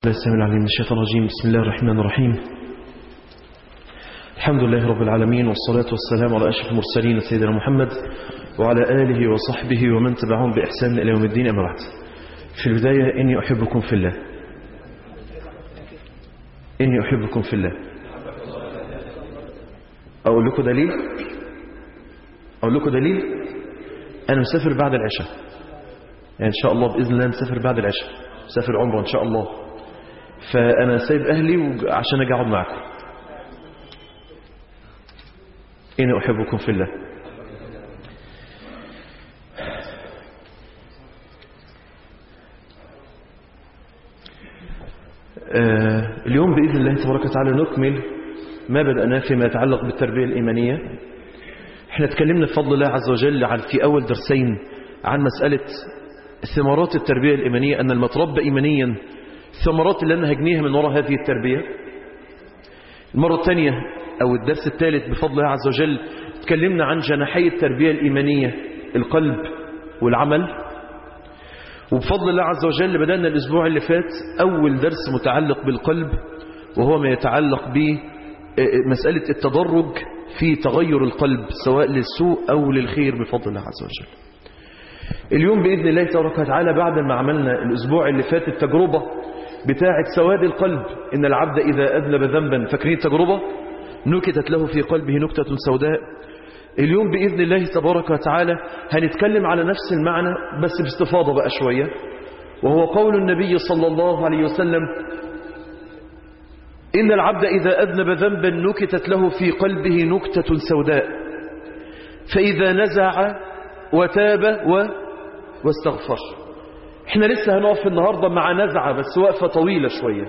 الله السلام العليم من الشيطان الرجيم بسم الله الرحمن الرحيم الحمد لله رب العالمين والصلاة والسلام على أشرف المرسلين سيدنا محمد وعلى آله وصحبه ومن تبعهم بإحسان إلى يوم الدين أما بعد في البداية إني أحبكم في الله إني أحبكم في الله أقول لكم دليل أقول لكم دليل أنا مسافر بعد العشاء يعني إن شاء الله بإذن الله نسافر بعد العشاء مسافر عمره إن شاء الله فأنا سايب أهلي عشان أجي أقعد معكم إني أحبكم في الله آه اليوم بإذن الله تبارك وتعالى نكمل ما بدأناه فيما يتعلق بالتربية الإيمانية احنا تكلمنا بفضل الله عز وجل عن في أول درسين عن مسألة ثمرات التربية الإيمانية أن المتربى إيمانيا الثمرات اللي أنا هجنيها من وراء هذه التربية المرة الثانية أو الدرس الثالث بفضل الله عز وجل تكلمنا عن جناحي التربية الإيمانية القلب والعمل وبفضل الله عز وجل بدأنا الأسبوع اللي فات أول درس متعلق بالقلب وهو ما يتعلق بمسألة التدرج في تغير القلب سواء للسوء أو للخير بفضل الله عز وجل اليوم بإذن الله تبارك وتعالى بعد ما عملنا الأسبوع اللي فات التجربة بتاعة سواد القلب إن العبد إذا أذنب ذنبا فاكرين التجربة نكتت له في قلبه نكتة سوداء اليوم بإذن الله تبارك وتعالى هنتكلم على نفس المعنى بس باستفاضة بقى شوية وهو قول النبي صلى الله عليه وسلم إن العبد إذا أذنب ذنبا نكتت له في قلبه نكتة سوداء فإذا نزع وتاب و... واستغفر احنا لسه هنقف النهاردة مع نزعة بس وقفة طويلة شوية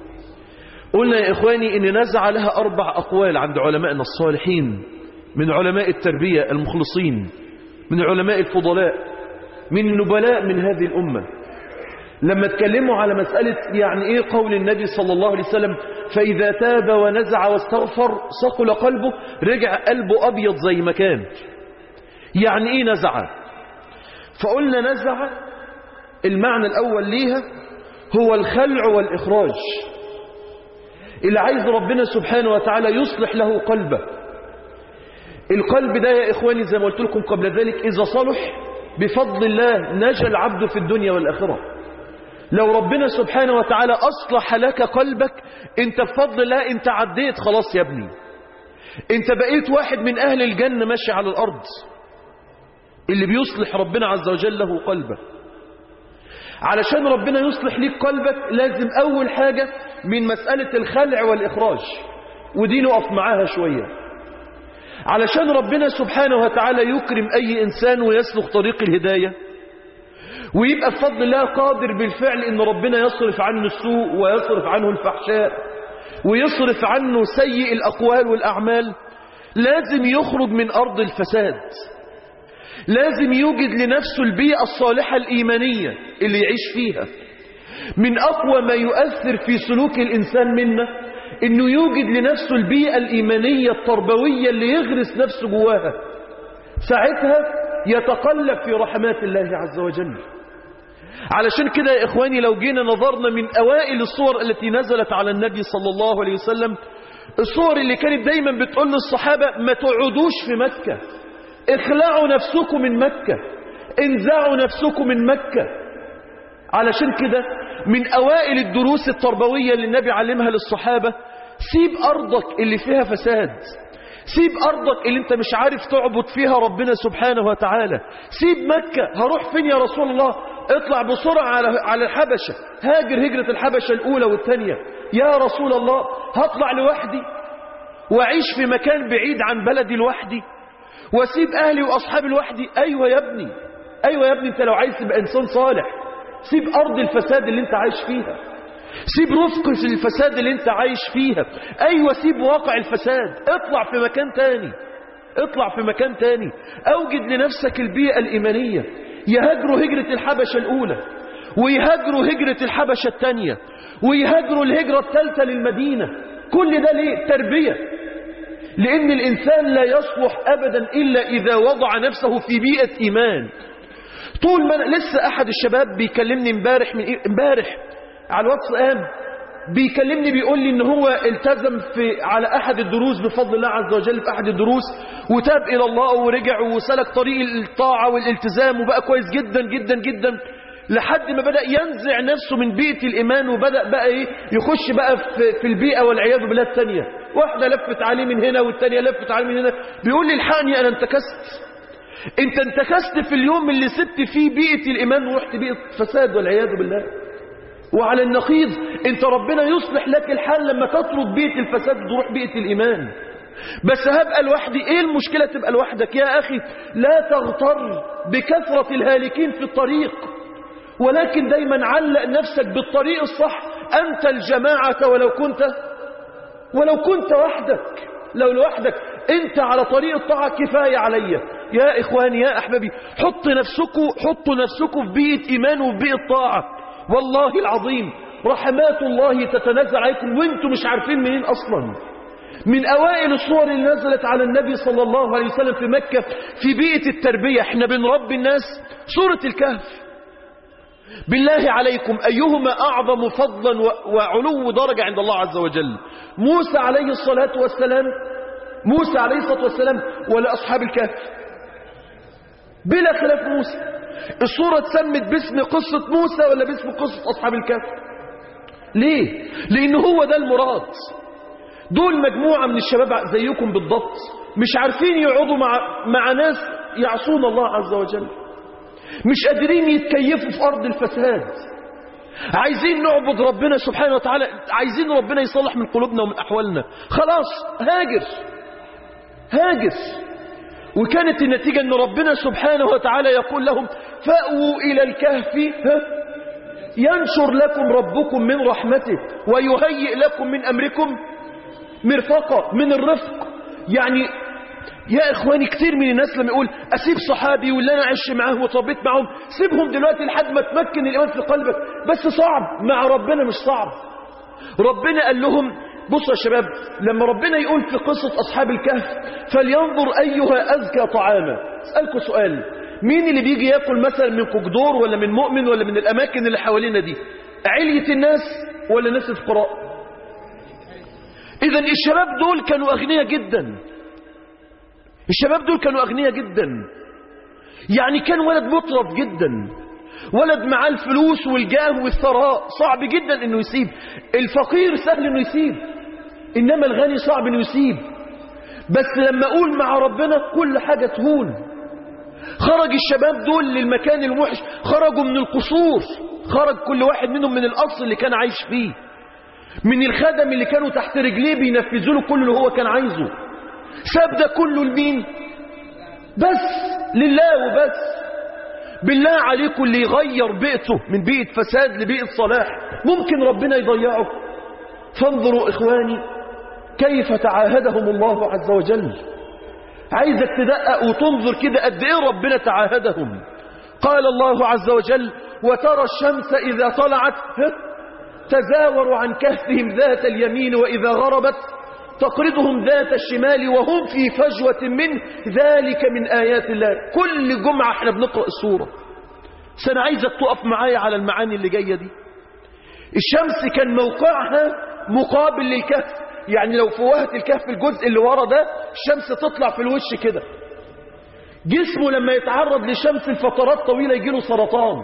قلنا يا إخواني إن نزعة لها أربع أقوال عند علمائنا الصالحين من علماء التربية المخلصين من علماء الفضلاء من النبلاء من هذه الأمة لما تكلموا على مسألة يعني إيه قول النبي صلى الله عليه وسلم فإذا تاب ونزع واستغفر صقل قلبه رجع قلبه أبيض زي ما كان يعني إيه نزع فقلنا نزع المعنى الأول ليها هو الخلع والإخراج اللي عايز ربنا سبحانه وتعالى يصلح له قلبه القلب ده يا إخواني زي ما قلت لكم قبل ذلك إذا صلح بفضل الله نجا العبد في الدنيا والآخرة لو ربنا سبحانه وتعالى أصلح لك قلبك انت بفضل الله انت عديت خلاص يا ابني انت بقيت واحد من أهل الجنة ماشي على الأرض اللي بيصلح ربنا عز وجل له قلبه علشان ربنا يصلح ليك قلبك لازم أول حاجة من مسألة الخلع والإخراج ودي نقف معاها شوية علشان ربنا سبحانه وتعالى يكرم أي إنسان ويسلك طريق الهداية ويبقى بفضل الله قادر بالفعل إن ربنا يصرف عنه السوء ويصرف عنه الفحشاء ويصرف عنه سيء الأقوال والأعمال لازم يخرج من أرض الفساد لازم يوجد لنفسه البيئة الصالحة الإيمانية اللي يعيش فيها من أقوى ما يؤثر في سلوك الإنسان منا إنه يوجد لنفسه البيئة الإيمانية التربوية اللي يغرس نفسه جواها ساعتها يتقلب في رحمات الله عز وجل علشان كده يا إخواني لو جينا نظرنا من أوائل الصور التي نزلت على النبي صلى الله عليه وسلم الصور اللي كانت دايما بتقول للصحابة ما تقعدوش في مكة اخلعوا نفسكم من مكة انزعوا نفسكم من مكة علشان كده من أوائل الدروس التربوية اللي النبي علمها للصحابة سيب أرضك اللي فيها فساد سيب أرضك اللي انت مش عارف تعبد فيها ربنا سبحانه وتعالى سيب مكة هروح فين يا رسول الله اطلع بسرعة على على الحبشة هاجر هجرة الحبشة الأولى والثانية يا رسول الله هطلع لوحدي وأعيش في مكان بعيد عن بلدي لوحدي واسيب اهلي واصحابي لوحدي ايوه يا ابني ايوه يا ابني انت لو عايز تبقى انسان صالح سيب ارض الفساد اللي انت عايش فيها سيب رفق الفساد اللي انت عايش فيها ايوه سيب واقع الفساد اطلع في مكان تاني اطلع في مكان تاني اوجد لنفسك البيئة الايمانية يهاجروا هجرة الحبشة الاولى ويهاجروا هجرة الحبشة الثانية ويهاجروا الهجرة الثالثة للمدينة كل ده ليه تربية لأن الإنسان لا يصلح أبدا إلا إذا وضع نفسه في بيئة إيمان طول ما أنا لسه أحد الشباب بيكلمني امبارح من امبارح على الواتس قام بيكلمني بيقول لي ان هو التزم في على احد الدروس بفضل الله عز وجل في احد الدروس وتاب الى الله ورجع وسلك طريق الطاعة والالتزام وبقى كويس جدا جدا جدا لحد ما بدأ ينزع نفسه من بيئة الإيمان وبدأ بقى إيه يخش بقى في, في البيئة والعياذ بالله الثانية واحدة لفت عليه من هنا والثانية لفت عليه من هنا بيقول لي الحقني أنا انتكست انت انتكست في اليوم اللي سبت فيه بيئة الإيمان ورحت بيئة فساد والعياذ بالله وعلى النقيض انت ربنا يصلح لك الحال لما تطرد بيئة الفساد وتروح بيئة الإيمان بس هبقى لوحدي ايه المشكلة تبقى لوحدك يا أخي لا تغتر بكثرة الهالكين في الطريق ولكن دايما علق نفسك بالطريق الصح أنت الجماعة ولو كنت ولو كنت وحدك لو لوحدك أنت على طريق الطاعة كفاية علي يا إخواني يا أحبابي حط نفسكم حطوا نفسكم في بيئة إيمان وفي بيئة طاعة والله العظيم رحمات الله تتنزل عليكم وانتم مش عارفين منين أصلا من أوائل الصور اللي نزلت على النبي صلى الله عليه وسلم في مكة في بيئة التربية احنا بنربي الناس سورة الكهف بالله عليكم أيهما أعظم فضلا وعلو درجة عند الله عز وجل موسى عليه الصلاة والسلام موسى عليه الصلاة والسلام ولا أصحاب الكهف بلا خلاف موسى الصورة تسمت باسم قصة موسى ولا باسم قصة أصحاب الكهف ليه لأن هو ده المراد دول مجموعة من الشباب زيكم بالضبط مش عارفين يقعدوا مع, مع ناس يعصون الله عز وجل مش قادرين يتكيفوا في أرض الفساد عايزين نعبد ربنا سبحانه وتعالى عايزين ربنا يصلح من قلوبنا ومن أحوالنا خلاص هاجر هاجر وكانت النتيجة أن ربنا سبحانه وتعالى يقول لهم فأووا إلى الكهف ينشر لكم ربكم من رحمته ويهيئ لكم من أمركم مرفقة من الرفق يعني يا إخواني كتير من الناس لما يقول أسيب صحابي واللي أنا عشت معاه وطبيت معهم سيبهم دلوقتي لحد ما تمكن الإيمان في قلبك بس صعب مع ربنا مش صعب ربنا قال لهم بصوا يا شباب لما ربنا يقول في قصة أصحاب الكهف فلينظر أيها أزكى طعاما أسألكم سؤال مين اللي بيجي ياكل مثلا من كجدور ولا من مؤمن ولا من الأماكن اللي حوالينا دي علية الناس ولا ناس الفقراء إذا الشباب دول كانوا أغنياء جدا الشباب دول كانوا أغنياء جدا يعني كان ولد مطرف جدا ولد معاه الفلوس والجاه والثراء صعب جدا انه يسيب الفقير سهل انه يسيب انما الغني صعب انه يسيب بس لما اقول مع ربنا كل حاجة تهون خرج الشباب دول للمكان الوحش خرجوا من القصور خرج كل واحد منهم من القصر اللي كان عايش فيه من الخدم اللي كانوا تحت رجليه بينفذوا له كل اللي هو كان عايزه ساب ده كله لمين بس لله وبس بالله عليكم اللي يغير بيئته من بيئة فساد لبيئة صلاح ممكن ربنا يضيعه فانظروا إخواني كيف تعاهدهم الله عز وجل عايزك تدقق وتنظر كده قد ايه ربنا تعاهدهم قال الله عز وجل وترى الشمس إذا طلعت تزاور عن كهفهم ذات اليمين وإذا غربت تقرضهم ذات الشمال وهم في فجوة منه ذلك من آيات الله كل جمعة احنا بنقرأ السورة سنة عايزك تقف معايا على المعاني اللي جاية دي الشمس كان موقعها مقابل للكهف يعني لو فوهت الكهف الجزء اللي ورا ده الشمس تطلع في الوش كده جسمه لما يتعرض لشمس لفترات طويلة يجيله سرطان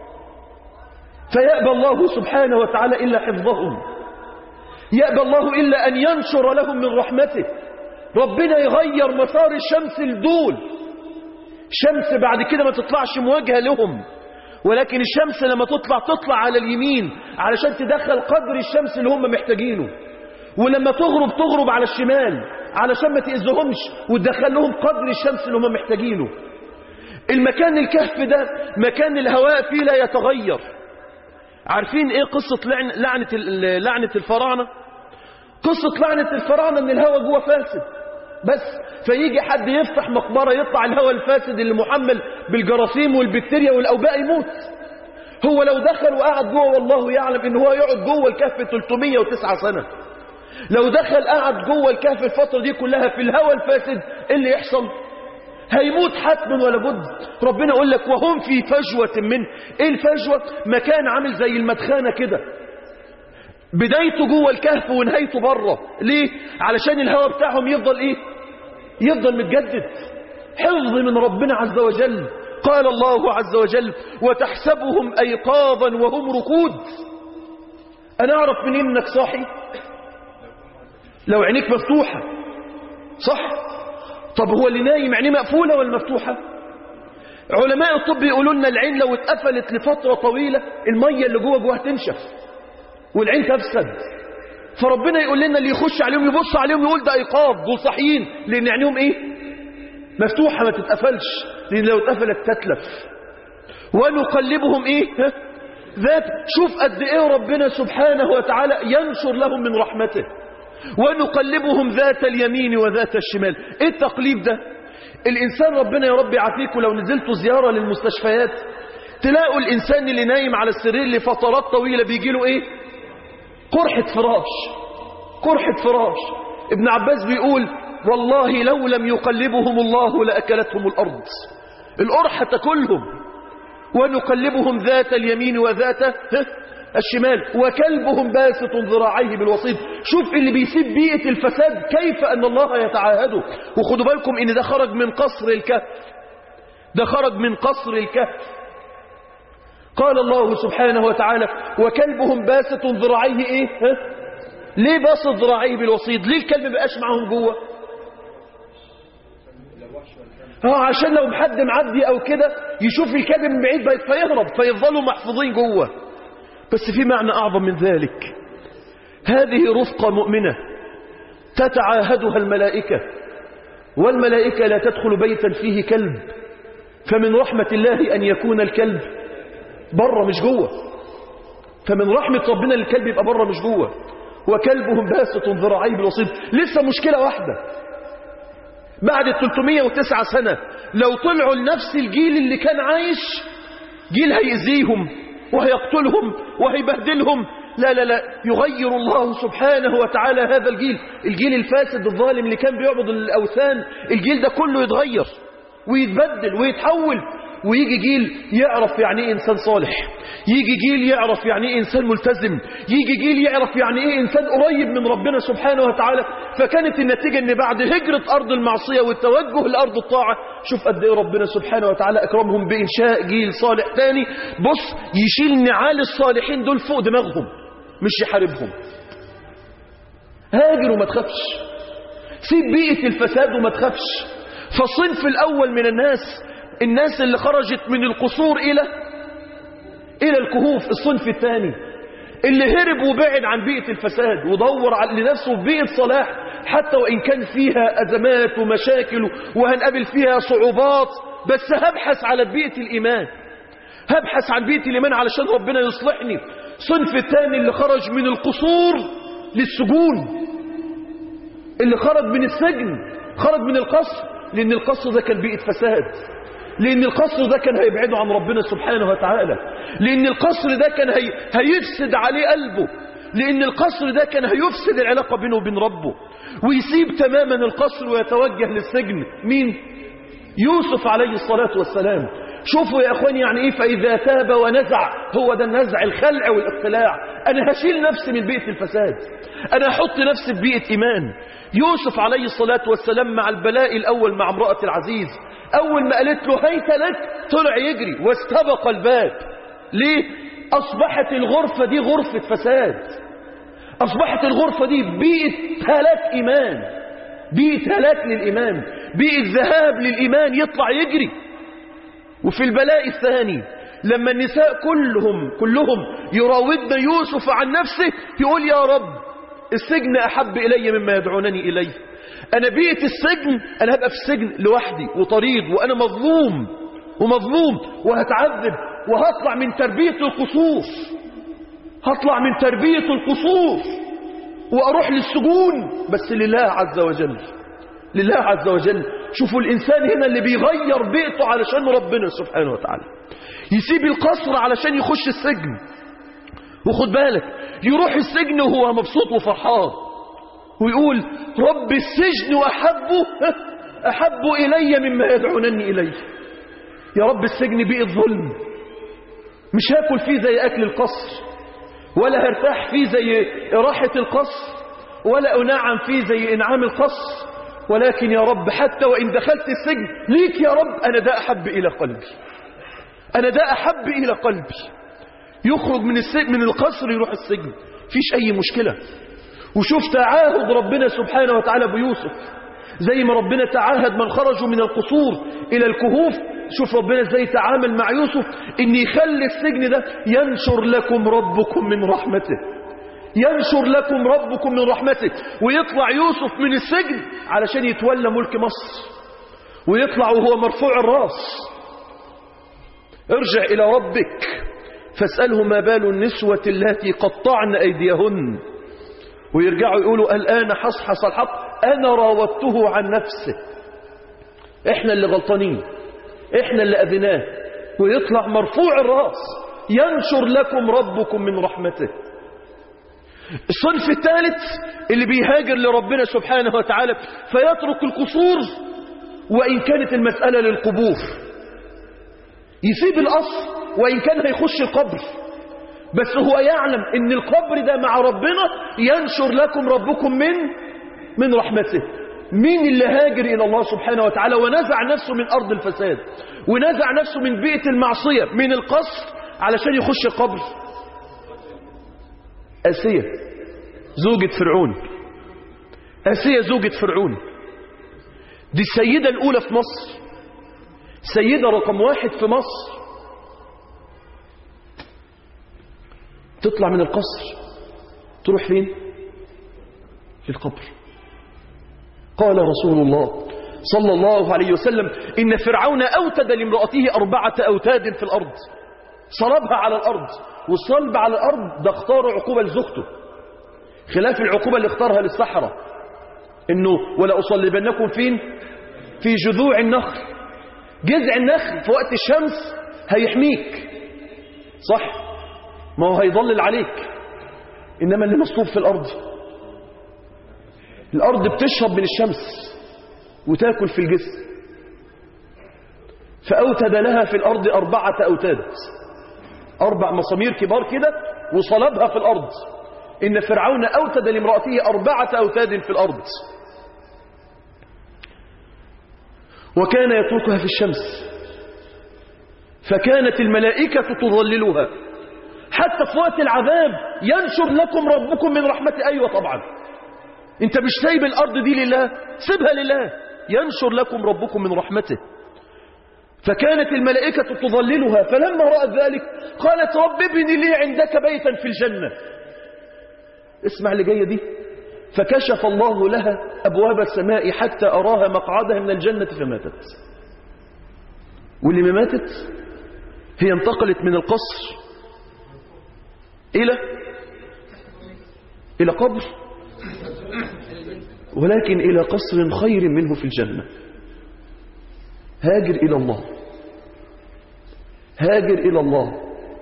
فيأبى الله سبحانه وتعالى إلا حفظهم يأبى الله إلا أن ينشر لهم من رحمته ربنا يغير مسار الشمس لدول شمس بعد كده ما تطلعش مواجهة لهم ولكن الشمس لما تطلع تطلع على اليمين علشان تدخل قدر الشمس اللي هم محتاجينه ولما تغرب تغرب على الشمال علشان ما تأذهمش وتدخل لهم قدر الشمس اللي هم محتاجينه المكان الكهف ده مكان الهواء فيه لا يتغير عارفين ايه قصة لعنة لعنة الفراعنة قصة لعنة الفراعنة ان الهواء جوه فاسد بس فيجي حد يفتح مقبرة يطلع الهواء الفاسد اللي محمل بالجراثيم والبكتيريا والأوباء يموت هو لو دخل وقعد جوه والله يعلم ان هو يقعد جوه الكهف 309 سنة لو دخل قعد جوه الكهف الفترة دي كلها في الهواء الفاسد ايه اللي يحصل هيموت حتما ولا بد ربنا يقول لك وهم في فجوة منه ايه الفجوة مكان عامل زي المدخانة كده بدايته جوه الكهف ونهايته بره ليه علشان الهواء بتاعهم يفضل ايه يفضل متجدد حفظ من ربنا عز وجل قال الله عز وجل وتحسبهم ايقاظا وهم ركود انا اعرف منين انك صاحي لو عينيك مفتوحه صح طب هو اللي نايم عينيه مقفوله ولا مفتوحه علماء الطب يقولوا لنا العين لو اتقفلت لفتره طويله الميه اللي جوه جواها تنشف والعين تفسد فربنا يقول لنا اللي يخش عليهم يبص عليهم يقول ده ايقاظ دول صاحيين لان عينيهم ايه مفتوحه ما تتقفلش لان لو اتقفلت تتلف ونقلبهم ايه ها؟ ذات شوف قد ايه ربنا سبحانه وتعالى ينشر لهم من رحمته ونقلبهم ذات اليمين وذات الشمال ايه التقليب ده الانسان ربنا يا رب يعافيكم لو نزلتوا زياره للمستشفيات تلاقوا الانسان اللي نايم على السرير لفترات طويله بيجي له ايه قرحه فراش قرحه فراش ابن عباس بيقول والله لو لم يقلبهم الله لاكلتهم الارض القرحه تاكلهم ونقلبهم ذات اليمين وذات ها؟ الشمال وكلبهم باسط ذراعيه بالوسيط شوف اللي بيسيب بيئة الفساد كيف أن الله يتعاهده وخدوا بالكم إن ده خرج من قصر الكهف ده خرج من قصر الكهف قال الله سبحانه وتعالى وكلبهم باسط ذراعيه إيه ها؟ ليه باسط ذراعيه بالوسيط ليه الكلب بقاش معاهم جوه اه عشان لو حد معدي او كده يشوف الكلب من بعيد بقى فيهرب فيفضلوا محفوظين جوه بس في معنى أعظم من ذلك هذه رفقة مؤمنة تتعاهدها الملائكة والملائكة لا تدخل بيتا فيه كلب فمن رحمة الله أن يكون الكلب بره مش جوه فمن رحمة ربنا الكلب يبقى بره مش جوه وكلبهم باسط ذراعيه بالوسيط لسه مشكلة واحدة بعد ال 309 سنة لو طلعوا لنفس الجيل اللي كان عايش جيل هيأذيهم وهيقتلهم وهيبهدلهم لا لا لا يغير الله سبحانه وتعالى هذا الجيل الجيل الفاسد الظالم اللي كان بيعبد الأوثان الجيل ده كله يتغير ويتبدل ويتحول ويجي جيل يعرف يعني ايه انسان صالح يجي جيل يعرف يعني ايه انسان ملتزم يجي جيل يعرف يعني ايه انسان قريب من ربنا سبحانه وتعالى فكانت النتيجة ان بعد هجرة ارض المعصية والتوجه لارض الطاعة شوف قد ايه ربنا سبحانه وتعالى اكرمهم بانشاء جيل صالح تاني بص يشيل نعال الصالحين دول فوق دماغهم مش يحاربهم هاجر وما تخافش سيب بيئة الفساد وما تخافش فالصنف الاول من الناس الناس اللي خرجت من القصور إلى إلى الكهوف الصنف الثاني اللي هرب وبعد عن بيئة الفساد ودور لنفسه في بيئة صلاح حتى وإن كان فيها أزمات ومشاكل وهنقابل فيها صعوبات بس هبحث على بيئة الإيمان هبحث عن بيئة الإيمان علشان ربنا يصلحني صنف الثاني اللي خرج من القصور للسجون اللي خرج من السجن خرج من القصر لأن القصر ده كان بيئة فساد لأن القصر ده كان هيبعده عن ربنا سبحانه وتعالى لأن القصر ده كان هي... هيفسد عليه قلبه لأن القصر ده كان هيفسد العلاقة بينه وبين ربه ويسيب تماما القصر ويتوجه للسجن مين؟ يوسف عليه الصلاة والسلام شوفوا يا أخواني يعني إيه فإذا تاب ونزع هو ده النزع الخلع والاقتلاع أنا هشيل نفسي من بيئة الفساد أنا هحط نفسي في بيئة إيمان يوسف عليه الصلاة والسلام مع البلاء الأول مع امرأة العزيز أول ما قالت له هيت لك طلع يجري واستبق الباب ليه؟ أصبحت الغرفة دي غرفة فساد أصبحت الغرفة دي بيئة هلاك إيمان بيئة هلاك للإيمان بيئة ذهاب للإيمان يطلع يجري وفي البلاء الثاني لما النساء كلهم كلهم يراودن يوسف عن نفسه يقول يا رب السجن أحب إلي مما يدعونني إليه أنا بيئة السجن أنا هبقى في السجن لوحدي وطريد وأنا مظلوم ومظلوم وهتعذب وهطلع من تربية القصور هطلع من تربية القصور وأروح للسجون بس لله عز وجل لله عز وجل شوفوا الإنسان هنا اللي بيغير بيئته علشان ربنا سبحانه وتعالى يسيب القصر علشان يخش السجن وخد بالك يروح السجن وهو مبسوط وفرحان ويقول رب السجن أحب أحب إلي مما يدعونني إليه يا رب السجن بيئة ظلم مش هاكل فيه زي أكل القصر ولا هرتاح فيه زي راحة القصر ولا أنعم فيه زي إنعام القصر ولكن يا رب حتى وإن دخلت السجن ليك يا رب أنا ده أحب إلى قلبي أنا ده أحب إلى قلبي يخرج من السجن من القصر يروح السجن فيش أي مشكلة وشوف تعاهد ربنا سبحانه وتعالى بيوسف زي ما ربنا تعاهد من خرجوا من القصور إلى الكهوف شوف ربنا ازاي تعامل مع يوسف ان يخلي السجن ده ينشر لكم ربكم من رحمته ينشر لكم ربكم من رحمته ويطلع يوسف من السجن علشان يتولى ملك مصر ويطلع وهو مرفوع الراس ارجع إلى ربك فاسأله ما بال النسوة التي قطعن أيديهن ويرجعوا يقولوا الآن حصحص الحق أنا راودته عن نفسه إحنا اللي غلطانين إحنا اللي أذناه ويطلع مرفوع الرأس ينشر لكم ربكم من رحمته الصنف الثالث اللي بيهاجر لربنا سبحانه وتعالى فيترك القصور وإن كانت المسألة للقبور يسيب الأصل وإن كان هيخش القبر بس هو يعلم ان القبر ده مع ربنا ينشر لكم ربكم من من رحمته مين اللي هاجر إلى الله سبحانه وتعالى ونزع نفسه من أرض الفساد ونزع نفسه من بيئة المعصية من القصر علشان يخش القبر آسية زوجة فرعون آسية زوجة فرعون دي السيدة الأولى في مصر سيدة رقم واحد في مصر تطلع من القصر تروح فين للقبر قال رسول الله صلى الله عليه وسلم إن فرعون أوتد لامرأته أربعة أوتاد في الأرض صلبها على الأرض والصلب على الأرض ده اختار عقوبة لزوجته خلاف العقوبة اللي اختارها للصحراء إنه ولا أصلبنكم فين في جذوع النخل جذع النخل في وقت الشمس هيحميك صح ما هو هيضلل عليك إنما اللي مصلوب في الأرض الأرض بتشرب من الشمس وتاكل في الجسم فأوتد لها في الأرض أربعة أوتاد أربع مسامير كبار كده وصلبها في الأرض إن فرعون أوتد لامرأته أربعة أوتاد في الأرض وكان يتركها في الشمس فكانت الملائكة تظللها حتى في وقت العذاب ينشر لكم ربكم من رحمته أيوة طبعا انت مش سايب الأرض دي لله سيبها لله ينشر لكم ربكم من رحمته فكانت الملائكة تظللها فلما رأت ذلك قالت رب ابن لي عندك بيتا في الجنة اسمع اللي جاية دي فكشف الله لها أبواب السماء حتى أراها مقعدها من الجنة فماتت واللي ما ماتت هي انتقلت من القصر إلى إلى قبر ولكن إلى قصر خير منه في الجنة هاجر إلى الله هاجر إلى الله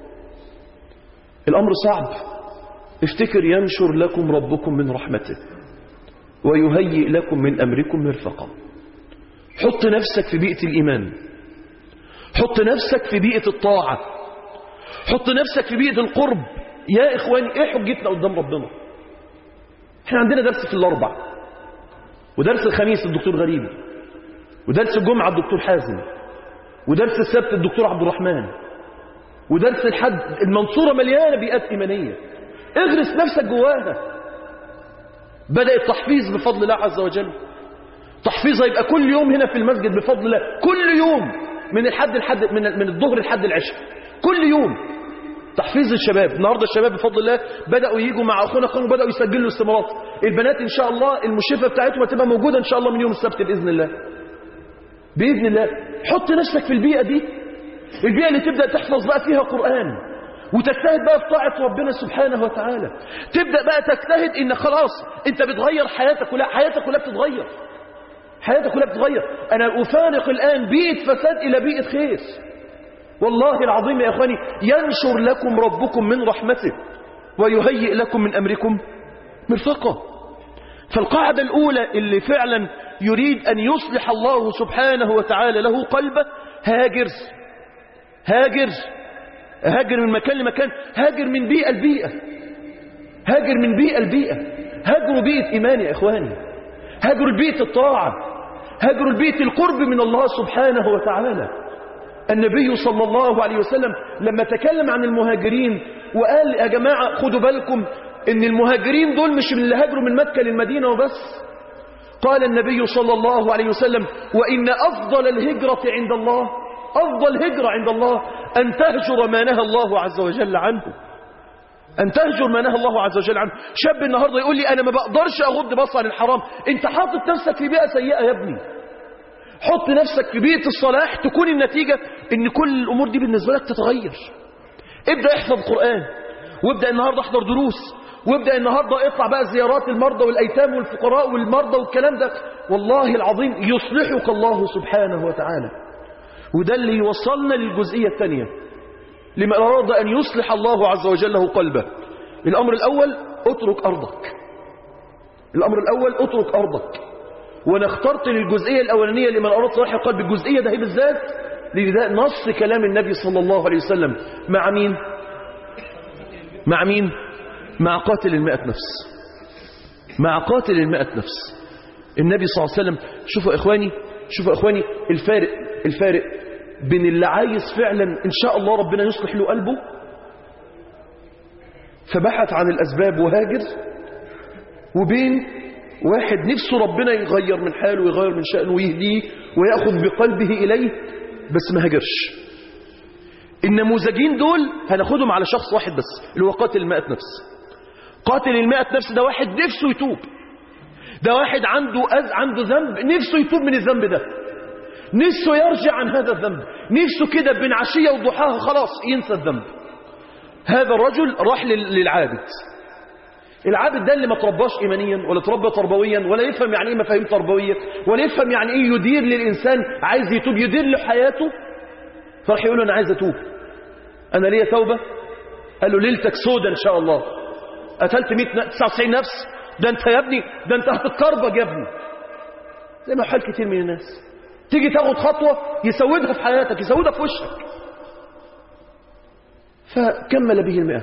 الأمر صعب افتكر ينشر لكم ربكم من رحمته ويهيئ لكم من أمركم مرفقا حط نفسك في بيئة الإيمان حط نفسك في بيئة الطاعة حط نفسك في بيئة القرب يا إخواني إيه حجتنا قدام ربنا احنا عندنا درس في الأربع ودرس الخميس الدكتور غريب ودرس الجمعة الدكتور حازم ودرس السبت الدكتور عبد الرحمن ودرس الحد المنصورة مليانة بيئات إيمانية اغرس نفسك جواها بدأ التحفيظ بفضل الله عز وجل تحفيظها يبقى كل يوم هنا في المسجد بفضل الله كل يوم من الحد الحد من من الظهر لحد العشاء كل يوم تحفيظ الشباب النهارده الشباب بفضل الله بدأوا يجوا مع اخونا قاموا بدأوا يسجلوا استمارات البنات ان شاء الله المشرفه بتاعتهم هتبقى موجوده ان شاء الله من يوم السبت باذن الله باذن الله حط نفسك في البيئه دي البيئه اللي تبدا تحفظ بقى فيها قران وتجتهد بقى في طاعه ربنا سبحانه وتعالى تبدا بقى تجتهد ان خلاص انت بتغير حياتك كلها حياتك كلها بتتغير حياتك كلها بتتغير انا افارق الان بيئه فساد الى بيئه خير والله العظيم يا اخواني ينشر لكم ربكم من رحمته ويهيئ لكم من امركم مرفقا فالقاعده الاولى اللي فعلا يريد ان يصلح الله سبحانه وتعالى له قلبه هاجر هاجر هاجر من مكان لمكان هاجر من بيئة لبيئة هاجر من بيئة لبيئة هاجروا بيئة إيمان يا إخواني هاجروا بيئة الطاعة هاجروا بيئة القرب من الله سبحانه وتعالى النبي صلى الله عليه وسلم لما تكلم عن المهاجرين وقال يا جماعة خدوا بالكم ان المهاجرين دول مش من اللي هاجروا من مكة للمدينة وبس قال النبي صلى الله عليه وسلم وإن أفضل الهجرة عند الله أفضل هجرة عند الله أن تهجر ما نهى الله عز وجل عنه أن تهجر ما نهى الله عز وجل عنه شاب النهاردة يقول لي أنا ما بقدرش أغض بصر عن الحرام أنت حاطط نفسك في بيئة سيئة يا ابني حط نفسك في بيئة الصلاح تكون النتيجة ان كل الامور دي بالنسبة لك تتغير ابدأ احفظ قرآن وابدأ النهاردة احضر دروس وابدأ النهاردة اطلع بقى زيارات المرضى والأيتام والفقراء والمرضى والكلام ده والله العظيم يصلحك الله سبحانه وتعالى وده اللي يوصلنا للجزئية الثانية لما أراد أن يصلح الله عز وجل له قلبه الأمر الأول اترك أرضك الأمر الأول اترك أرضك وانا اخترت للجزئية الأولانية لمن أراد صلاح القلب الجزئية ده هي بالذات لأن ده نص كلام النبي صلى الله عليه وسلم مع مين مع مين مع قاتل المئة نفس مع قاتل المئة نفس النبي صلى الله عليه وسلم شوفوا إخواني شوفوا إخواني الفارق الفارق بين اللي عايز فعلا إن شاء الله ربنا يصلح له قلبه فبحث عن الأسباب وهاجر وبين واحد نفسه ربنا يغير من حاله ويغير من شأنه ويهديه ويأخذ بقلبه إليه بس ما هاجرش النموذجين دول هناخدهم على شخص واحد بس اللي هو قاتل المائة نفس قاتل المائة نفس ده واحد نفسه يتوب ده واحد عنده أز عنده ذنب نفسه يتوب من الذنب ده نفسه يرجع عن هذا الذنب نفسه كده بين عشية وضحاها خلاص ينسى الذنب هذا الرجل راح للعابد العابد ده اللي ما ترباش إيمانيا ولا تربى تربويا ولا يفهم يعني إيه مفاهيم تربوية ولا يفهم يعني إيه يدير للإنسان عايز يتوب يدير لحياته فراح يقول له أنا عايز أتوب أنا ليا توبة قال له ليلتك سودة إن شاء الله قتلت 199 نفس ده أنت يا ابني ده أنت هتتكربج يا ابني زي ما حال كتير من الناس تيجي تاخد خطوة يسودها في حياتك يسودها في وشك فكمل به المئة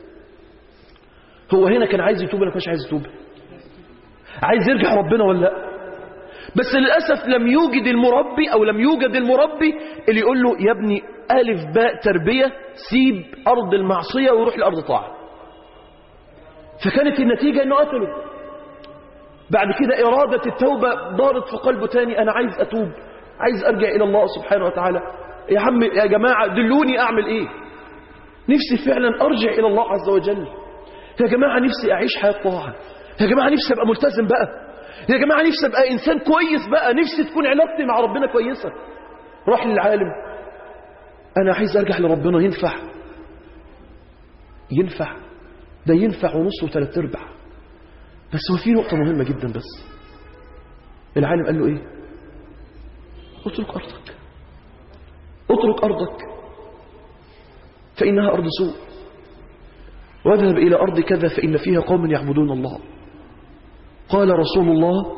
هو هنا كان عايز يتوب ولا كانش عايز يتوب عايز يرجع ربنا ولا لا بس للأسف لم يوجد المربي أو لم يوجد المربي اللي يقول له يا ابني ألف باء تربية سيب أرض المعصية وروح لأرض طاعة فكانت النتيجة أنه قتله بعد كده إرادة التوبة دارت في قلبه تاني أنا عايز أتوب عايز أرجع إلى الله سبحانه وتعالى يا عم يا جماعة دلوني أعمل إيه نفسي فعلا أرجع إلى الله عز وجل يا جماعة نفسي أعيش حياة طاعة يا جماعة نفسي أبقى ملتزم بقى يا جماعة نفسي أبقى إنسان كويس بقى نفسي تكون علاقتي مع ربنا كويسة راح للعالم أنا عايز أرجع لربنا ينفع ينفع ده ينفع ونص وثلاث ارباع بس هو في نقطة مهمة جدا بس العالم قال له إيه اترك أرضك اترك أرضك فإنها أرض سوء واذهب إلى أرض كذا فإن فيها قوم يعبدون الله قال رسول الله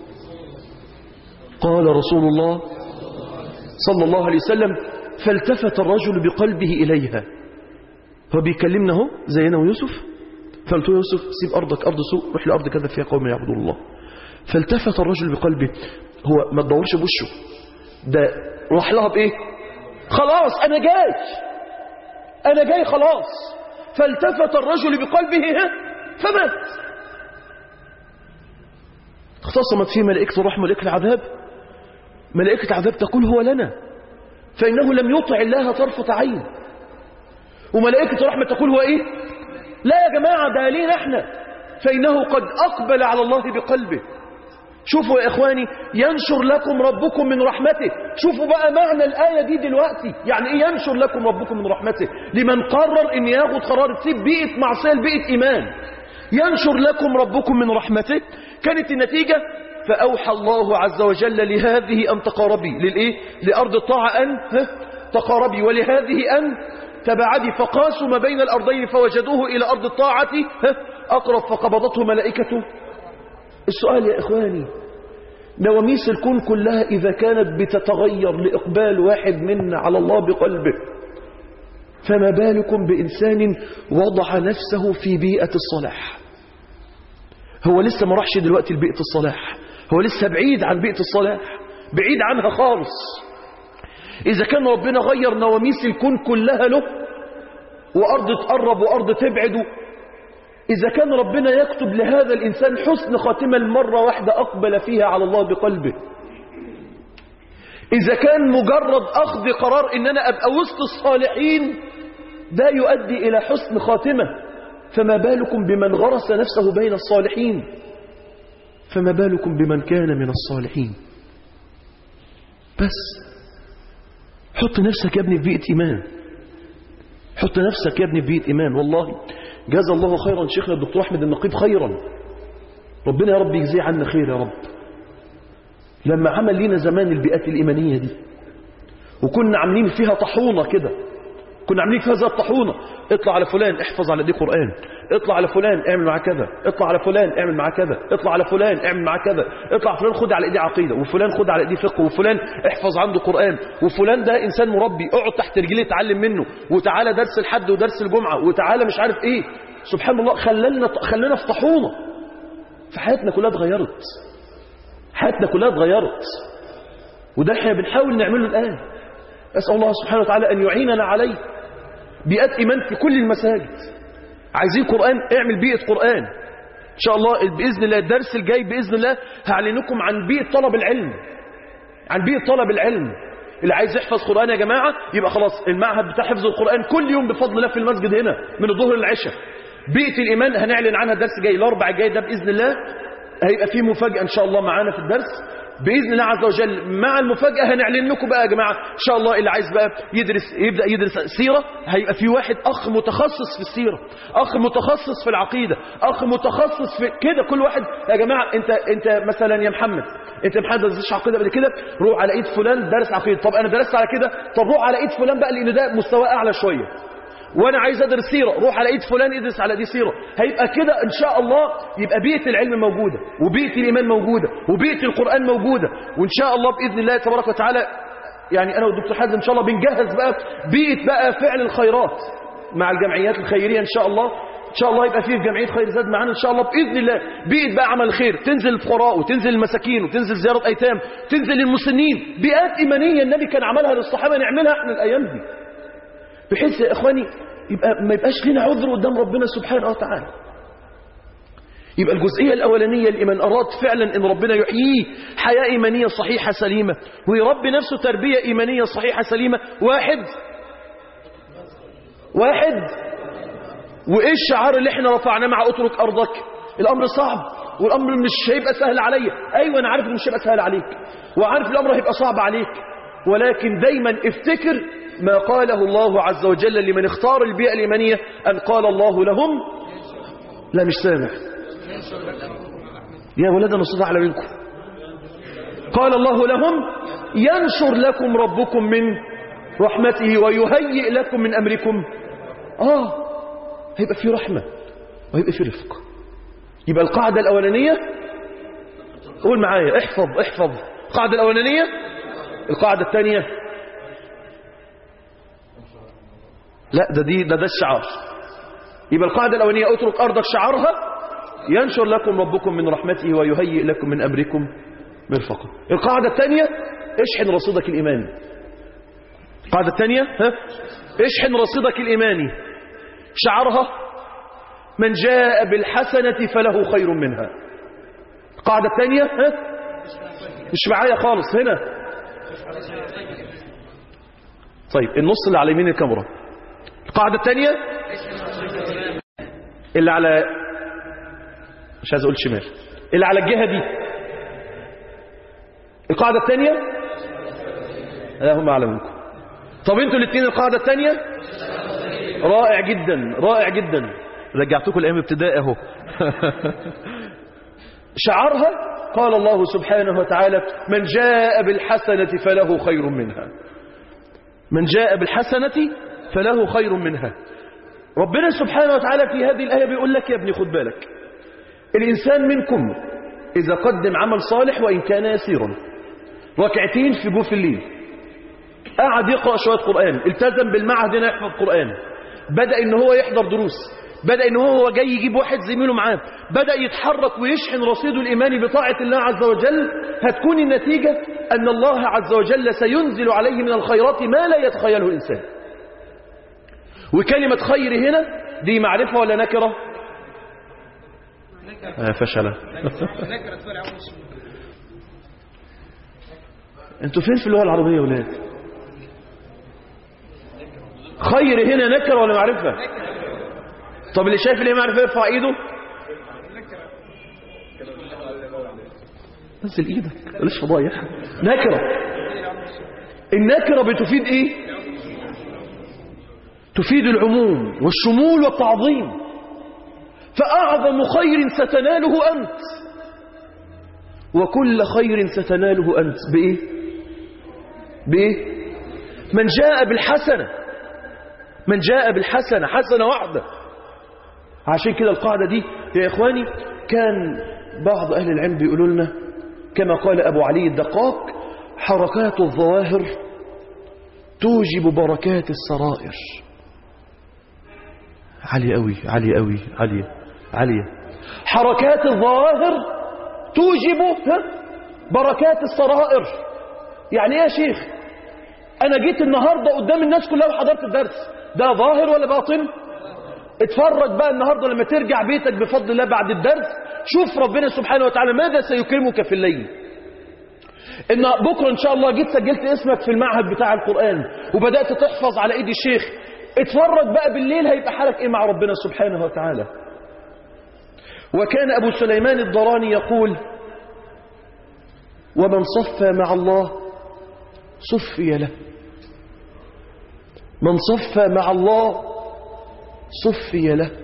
قال رسول الله صلى الله عليه وسلم فالتفت الرجل بقلبه إليها هو بيكلمنا اهو زينا ويوسف فقلت له يوسف سيب أرضك أرض سوء روح لأرض كذا فيها قوم يعبدون الله فالتفت الرجل بقلبه هو ما تدورش بوشه ده راح لها بإيه خلاص أنا جاي أنا جاي خلاص فالتفت الرجل بقلبه ها فمات اختصمت فيه ملائكة الرحمة ملائكة العذاب ملائكة العذاب تقول هو لنا فإنه لم يطع الله طرفة عين وملائكة الرحمة تقول هو إيه لا يا جماعة ده لينا احنا فإنه قد أقبل على الله بقلبه شوفوا يا إخواني ينشر لكم ربكم من رحمته شوفوا بقى معنى الآية دي دلوقتي يعني إيه ينشر لكم ربكم من رحمته لمن قرر إن ياخد قرار تسيب بيئة معصية لبيئة إيمان ينشر لكم ربكم من رحمته كانت النتيجة فأوحى الله عز وجل لهذه أن تقاربي للإيه؟ لأرض الطاعة أن ها؟ تقاربي ولهذه أن تبعدي فقاسوا ما بين الأرضين فوجدوه إلى أرض الطاعة ها؟ أقرب فقبضته ملائكته السؤال يا إخواني نواميس الكون كلها إذا كانت بتتغير لإقبال واحد منا على الله بقلبه فما بالكم بإنسان وضع نفسه في بيئة الصلاح هو لسه ما راحش دلوقتي لبيئة الصلاح هو لسه بعيد عن بيئة الصلاح بعيد عنها خالص إذا كان ربنا غير نواميس الكون كلها له وأرض تقرب وأرض تبعد إذا كان ربنا يكتب لهذا الإنسان حسن خاتمة المرة واحدة أقبل فيها على الله بقلبه إذا كان مجرد أخذ قرار إن أنا أبقى وسط الصالحين ده يؤدي إلى حسن خاتمة فما بالكم بمن غرس نفسه بين الصالحين فما بالكم بمن كان من الصالحين بس حط نفسك يا ابني في بيئة إيمان حط نفسك يا ابني في بيئة إيمان والله جزا الله خيرا شيخنا الدكتور أحمد النقيب خيرا ربنا يا رب يجزيه عنا خير يا رب لما عمل لنا زمان البيئات الإيمانية دي وكنا عاملين فيها طحونة كده كنا عاملين فيها زي الطحونة اطلع على فلان احفظ على دي قرآن اطلع على فلان اعمل معاه كذا اطلع على فلان اعمل معاه كذا اطلع على فلان اعمل معاه كذا اطلع على فلان خد على ايدي عقيدة وفلان خد على ايدي فقه وفلان احفظ عنده قرآن وفلان ده انسان مربي اقعد تحت رجليه اتعلم منه وتعالى درس الحد ودرس الجمعة وتعالى مش عارف ايه سبحان الله خللنا خلينا في طحونة فحياتنا كلها اتغيرت حياتنا كلها اتغيرت وده احنا بنحاول نعمله الآن أسأل الله سبحانه وتعالى أن يعيننا عليه بيئات إيمان في كل المساجد عايزين قرآن اعمل بيئة قرآن إن شاء الله بإذن الله الدرس الجاي بإذن الله هعلنكم عن بيئة طلب العلم عن بيئة طلب العلم اللي عايز يحفظ قرآن يا جماعة يبقى خلاص المعهد بتاع حفظ القرآن كل يوم بفضل الله في المسجد هنا من الظهر للعشاء بيئة الإيمان هنعلن عنها الدرس الجاي الأربع الجاي ده بإذن الله هيبقى فيه مفاجأة إن شاء الله معانا في الدرس بإذن الله عز وجل مع المفاجأة هنعلن لكم بقى يا جماعة إن شاء الله اللي عايز بقى يدرس يبدأ يدرس سيرة هيبقى في واحد أخ متخصص في السيرة أخ متخصص في العقيدة أخ متخصص في كده كل واحد يا جماعة أنت أنت مثلا يا محمد أنت محمد ما درستش عقيدة قبل كده روح على إيد فلان درس عقيدة طب أنا درست على كده طب روح على إيد فلان بقى لأن ده مستواه أعلى شوية وانا عايز ادرس سيره روح على ايد فلان ادرس على دي سيره هيبقى كده ان شاء الله يبقى بيئه العلم موجوده وبيئه الايمان موجوده وبيئه القران موجوده وان شاء الله باذن الله تبارك وتعالى يعني انا والدكتور حازم ان شاء الله بنجهز بقى بيئه بقى فعل الخيرات مع الجمعيات الخيريه ان شاء الله ان شاء الله يبقى فيه في جمعيه خير زاد معانا ان شاء الله باذن الله بيئه بقى عمل الخير تنزل الفقراء وتنزل المساكين وتنزل زياره ايتام تنزل للمسنين بيئات ايمانيه النبي كان عملها للصحابه نعملها احنا الايام دي بحيث يا إخواني يبقى ما يبقاش لنا عذر قدام ربنا سبحانه وتعالى يبقى الجزئية الأولانية الإيمان أراد فعلا أن ربنا يحييه حياة إيمانية صحيحة سليمة ويربي نفسه تربية إيمانية صحيحة سليمة واحد واحد وإيه الشعار اللي احنا رفعناه مع أترك أرضك الأمر صعب والأمر مش هيبقى سهل عليا أيوة أنا عارف إنه مش هيبقى سهل عليك وعارف الأمر هيبقى صعب عليك ولكن دايما افتكر ما قاله الله عز وجل لمن اختار البيئة الإيمانية أن قال الله لهم لا مش سامع يا ولد أنا صدع على منكم قال الله لهم ينشر لكم ربكم من رحمته ويهيئ لكم من أمركم آه هيبقى في رحمة وهيبقى في رفق يبقى القاعدة الأولانية قول معايا احفظ احفظ القاعدة الأولانية القاعدة الثانية لا ده دي ده ده الشعار يبقى القاعدة الأولانية اترك أرضك شعارها ينشر لكم ربكم من رحمته ويهيئ لكم من أمركم مرفقا القاعدة الثانية اشحن رصيدك الإيماني القاعدة الثانية ها اشحن رصيدك الإيماني شعارها من جاء بالحسنة فله خير منها القاعدة الثانية ها مش معايا خالص هنا طيب النص اللي على يمين الكاميرا القاعدة الثانية اللي على مش عايز اقول شمال اللي على الجهة دي القاعدة الثانية لا هم أعلى منكم طب انتوا الاثنين القاعدة الثانية رائع جدا رائع جدا رجعتكم الأيام ابتداء اهو شعارها قال الله سبحانه وتعالى من جاء بالحسنة فله خير منها من جاء بالحسنة فله خير منها ربنا سبحانه وتعالى في هذه الآية بيقول لك يا ابني خد بالك الإنسان منكم إذا قدم عمل صالح وإن كان يسيرا ركعتين في جوف الليل قعد يقرأ شوية قرآن التزم بالمعهد هنا يحفظ قرآن بدأ ان هو يحضر دروس بدأ ان هو جاي يجيب واحد زميله معاه بدأ يتحرك ويشحن رصيده الإيماني بطاعة الله عز وجل هتكون النتيجة أن الله عز وجل سينزل عليه من الخيرات ما لا يتخيله الإنسان وكلمة خير هنا دي معرفة ولا نكرة آه فشلة انتوا فين في اللغة العربية يا ولاد خير هنا نكرة ولا معرفة طب اللي شايف اللي معرفة يرفع ايده نزل ايدك بلاش فضايح نكرة النكرة بتفيد ايه تفيد العموم والشمول والتعظيم فأعظم خير ستناله أنت وكل خير ستناله أنت بإيه بإيه من جاء بالحسنة من جاء بالحسنة حسنة واحدة عشان كده القاعدة دي يا إخواني كان بعض أهل العلم بيقولوا لنا كما قال أبو علي الدقاق حركات الظواهر توجب بركات السرائر عالية قوي عالية قوي عالية عالية حركات الظواهر توجب ها بركات السرائر يعني ايه يا شيخ انا جيت النهاردة قدام الناس كلها وحضرت الدرس ده ظاهر ولا باطن اتفرج بقى النهاردة لما ترجع بيتك بفضل الله بعد الدرس شوف ربنا سبحانه وتعالى ماذا سيكرمك في الليل ان بكرة ان شاء الله جيت سجلت اسمك في المعهد بتاع القرآن وبدأت تحفظ على ايدي الشيخ اتفرج بقى بالليل هيبقى حالك ايه مع ربنا سبحانه وتعالى وكان ابو سليمان الضراني يقول ومن صفى مع الله صفي له من صفى مع الله صفي له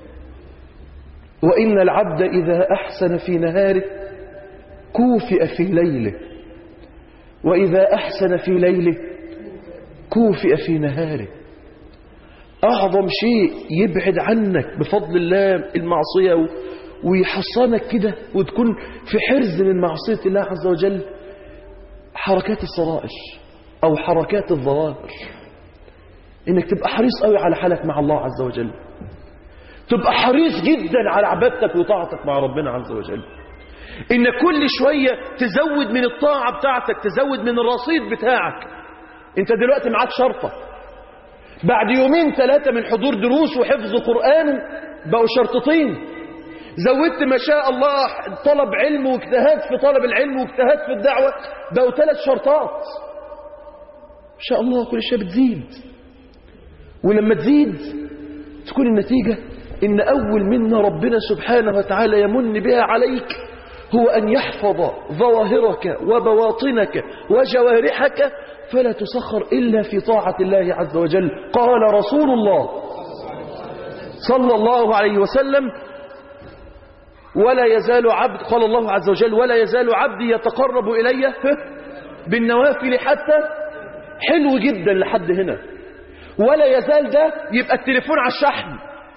وإن العبد إذا أحسن في نهاره كوفئ في ليله وإذا أحسن في ليله كوفئ في نهاره أعظم شيء يبعد عنك بفضل الله المعصية ويحصنك كده وتكون في حرز من معصية الله عز وجل حركات السرائر أو حركات الظواهر إنك تبقى حريص قوي على حالك مع الله عز وجل تبقى حريص جدا على عبادتك وطاعتك مع ربنا عز وجل إن كل شوية تزود من الطاعة بتاعتك تزود من الرصيد بتاعك انت دلوقتي معاك شرطة بعد يومين ثلاثة من حضور دروس وحفظ قرآن بقوا شرطتين زودت ما شاء الله طلب علم واجتهاد في طلب العلم واجتهاد في الدعوة بقوا ثلاث شرطات إن شاء الله كل شيء بتزيد ولما تزيد تكون النتيجة إن أول منا ربنا سبحانه وتعالى يمن بها عليك هو أن يحفظ ظواهرك وبواطنك وجوارحك فلا تسخر إلا في طاعة الله عز وجل قال رسول الله صلى الله عليه وسلم ولا يزال عبد قال الله عز وجل ولا يزال عبدي يتقرب إلي بالنوافل حتى حلو جدا لحد هنا ولا يزال ده يبقى التليفون على الشحن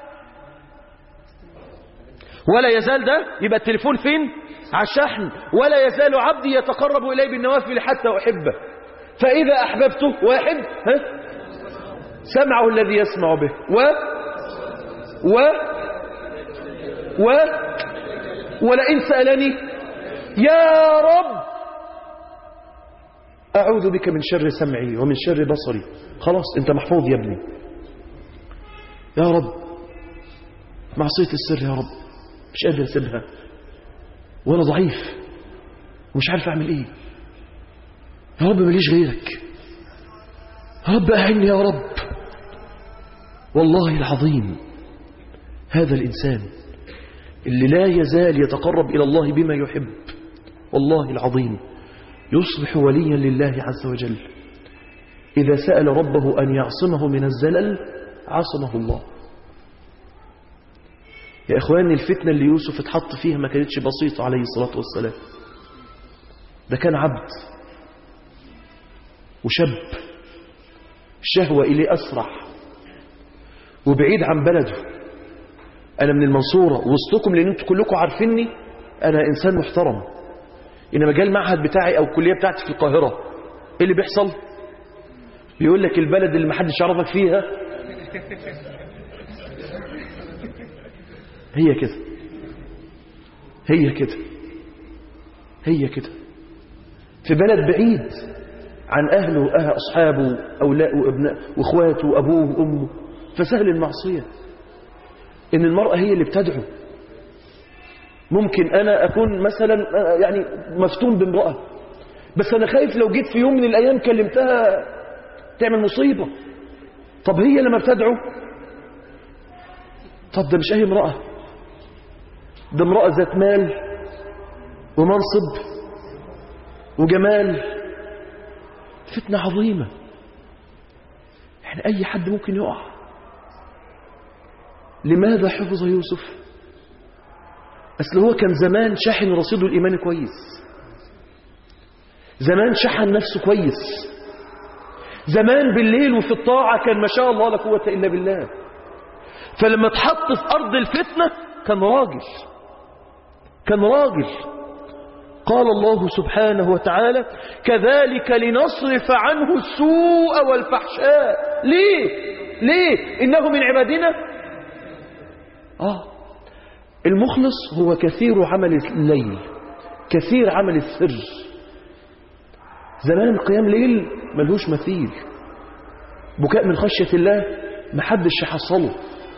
ولا يزال ده يبقى التليفون فين على الشحن ولا يزال عبدي يتقرب إلي بالنوافل حتى أحبه فإذا أحببته واحد ها سمعه الذي يسمع به و و و ولئن سألني يا رب أعوذ بك من شر سمعي ومن شر بصري خلاص أنت محفوظ يا ابني يا رب معصية السر يا رب مش قادر أسيبها وأنا ضعيف ومش عارف أعمل إيه يا رب ماليش غيرك يا رب أعني يا رب والله العظيم هذا الإنسان اللي لا يزال يتقرب إلى الله بما يحب والله العظيم يصبح وليا لله عز وجل إذا سأل ربه أن يعصمه من الزلل عصمه الله يا إخواني الفتنة اللي يوسف اتحط فيها ما كانتش بسيطة عليه الصلاة والسلام ده كان عبد وشاب الشهوة إليه أسرح وبعيد عن بلده أنا من المنصورة وسطكم لأن أنتم كلكم عارفيني أنا إنسان محترم إنما جاء المعهد بتاعي أو الكلية بتاعتي في القاهرة إيه اللي بيحصل بيقول لك البلد اللي محدش يعرفك فيها هي كده هي كده هي كده في بلد بعيد عن أهله وأهل أصحابه أولاء وأبناء وإخواته وأبوه وأمه فسهل المعصية إن المرأة هي اللي بتدعو ممكن أنا أكون مثلا يعني مفتون بامرأة بس أنا خايف لو جيت في يوم من الأيام كلمتها تعمل مصيبة طب هي لما بتدعو طب ده مش أي امرأة ده امرأة ذات مال ومنصب وجمال فتنة عظيمة احنا أي حد ممكن يقع لماذا حفظ يوسف أصل هو كان زمان شحن رصيده الإيماني كويس زمان شحن نفسه كويس زمان بالليل وفي الطاعة كان ما شاء الله لا قوة إلا بالله فلما اتحط في أرض الفتنة كان راجل كان راجل قال الله سبحانه وتعالى كذلك لنصرف عنه السوء والفحشاء ليه ليه إنه من عبادنا آه المخلص هو كثير عمل الليل كثير عمل السر زمان قيام ليل ملهوش مثيل بكاء من خشية الله محدش يحصله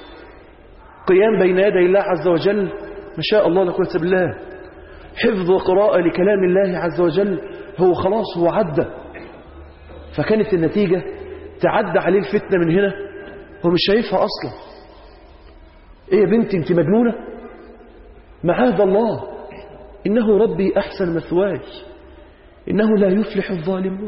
قيام بين يدي الله عز وجل ما شاء الله لا قوة بالله حفظ وقراءة لكلام الله عز وجل هو خلاص هو عدى فكانت النتيجة تعدى عليه الفتنة من هنا هو مش شايفها أصلا ايه يا بنتي انت مجنونة معاذ الله إنه ربي أحسن مثواي إنه لا يفلح الظالمون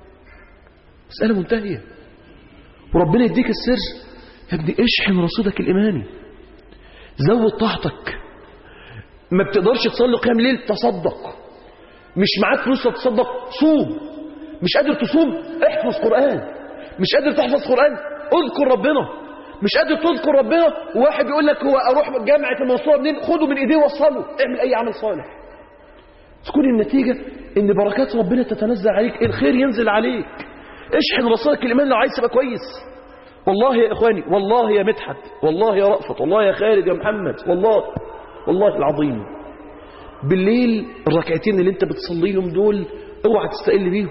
مسألة منتهية وربنا يديك السر يا ابني اشحن رصيدك الإيماني زود طاعتك ما بتقدرش تصلي قيام ليل تصدق مش معاك فلوس تتصدق صوم مش قادر تصوم احفظ قرآن مش قادر تحفظ قرآن اذكر ربنا مش قادر تذكر ربنا وواحد يقول لك هو اروح جامعة المنصورة منين خده من ايديه وصله اعمل اي عمل صالح تكون النتيجة ان بركات ربنا تتنزل عليك الخير ينزل عليك اشحن رصيدك الايمان لو عايز تبقى كويس والله يا اخواني والله يا مدحت والله يا رأفت والله يا خالد يا محمد والله والله العظيم بالليل الركعتين اللي انت بتصليهم دول اوعى تستقل بيهم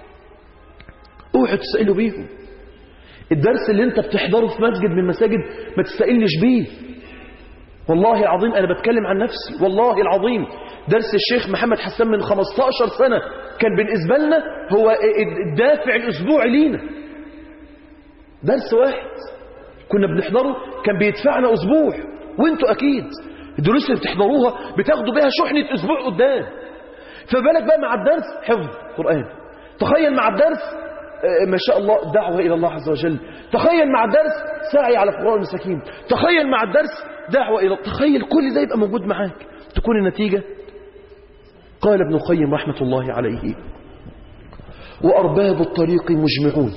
اوعى تستقلوا بيهم الدرس اللي انت بتحضره في مسجد من المساجد ما تستقلش بيه والله العظيم انا بتكلم عن نفسي والله العظيم درس الشيخ محمد حسان من 15 سنة كان بالنسبة لنا هو الدافع الاسبوعي لينا درس واحد كنا بنحضره كان بيدفعنا اسبوع وانتوا اكيد الدروس اللي بتحضروها بتاخدوا بيها شحنة اسبوع قدام فبالك بقى مع الدرس حفظ قرآن تخيل مع الدرس ما شاء الله دعوة إلى الله عز وجل تخيل مع الدرس سعي على فقراء المساكين تخيل مع الدرس دعوة إلى تخيل كل ده يبقى موجود معاك تكون النتيجة قال ابن القيم رحمة الله عليه وأرباب الطريق مجمعون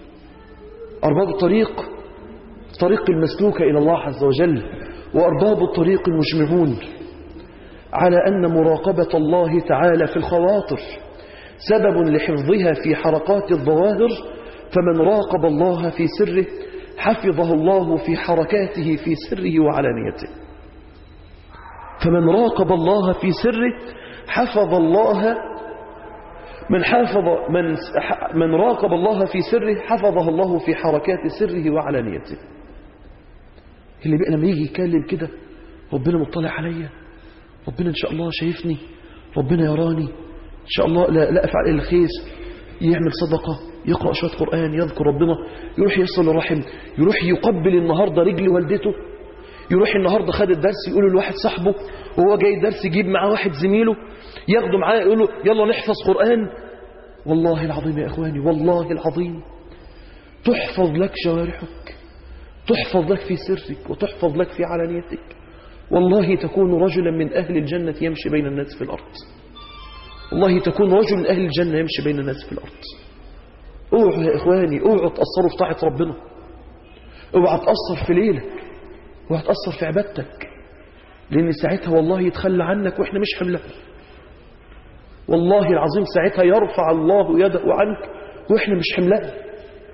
أرباب الطريق طريق المسلوك إلى الله عز وجل وأرباب الطريق مجمعون على أن مراقبة الله تعالى في الخواطر سبب لحفظها في حركات الظواهر فمن راقب الله في سره حفظه الله في حركاته في سره وعلانيته فمن راقب الله في سره حفظ الله من حافظ من من راقب الله في سره حفظه الله في حركات سره وعلانيته اللي بقى لما يجي يتكلم كده ربنا مطلع عليا ربنا ان شاء الله شايفني ربنا يراني ان شاء الله لا, لا افعل الا الخير يعمل صدقه يقرا شويه قران يذكر ربنا يروح يصل الرحم يروح يقبل النهارده رجل والدته يروح النهارده خد الدرس يقول لواحد صاحبه وهو جاي الدرس يجيب معاه واحد زميله ياخده معاه يقول له يلا نحفظ قران والله العظيم يا اخواني والله العظيم تحفظ لك جوارحك تحفظ لك في سرك وتحفظ لك في علانيتك والله تكون رجلا من أهل الجنة يمشي بين الناس في الأرض والله تكون رجل من أهل الجنة يمشي بين الناس في الأرض اوعوا يا إخواني اوعوا تأثروا في طاعة ربنا اوعوا تأثر في ليلك اوعوا تأثر في عبادتك لأن ساعتها والله يتخلى عنك وإحنا مش حملها والله العظيم ساعتها يرفع الله يده عنك وإحنا مش حملها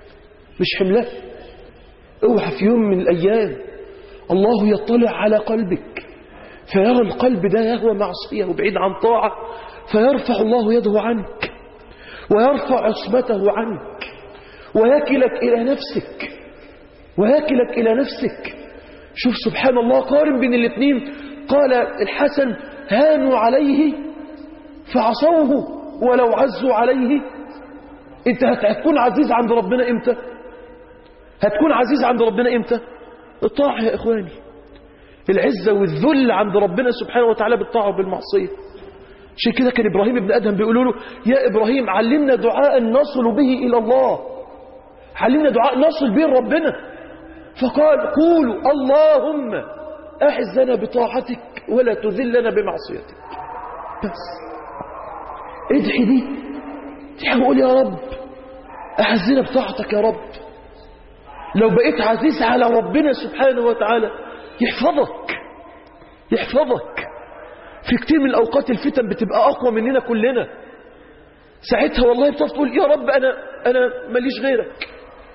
مش حملها اوعى في يوم من الأيام الله يطلع على قلبك فيرى القلب ده يهوى معصية وبعيد عن طاعة فيرفع الله يده عنك ويرفع عصمته عنك ويكلك إلى نفسك ويكلك إلى نفسك شوف سبحان الله قارن بين الاثنين قال الحسن هانوا عليه فعصوه ولو عزوا عليه انت هتكون عزيز عند ربنا امتى هتكون عزيز عند ربنا امتى الطاعة يا اخواني العزة والذل عند ربنا سبحانه وتعالى بالطاعة وبالمعصية عشان كده كان ابراهيم ابن ادهم بيقولوا له يا ابراهيم علمنا دعاء نصل به الى الله علمنا دعاء نصل به ربنا فقال قولوا اللهم اعزنا بطاعتك ولا تذلنا بمعصيتك بس ادعي دي ادعي وقول يا رب اعزنا بطاعتك يا رب لو بقيت عزيز على ربنا سبحانه وتعالى يحفظك يحفظك في كتير من الأوقات الفتن بتبقى أقوى مننا كلنا ساعتها والله بتقف تقول يا رب أنا, أنا ماليش غيرك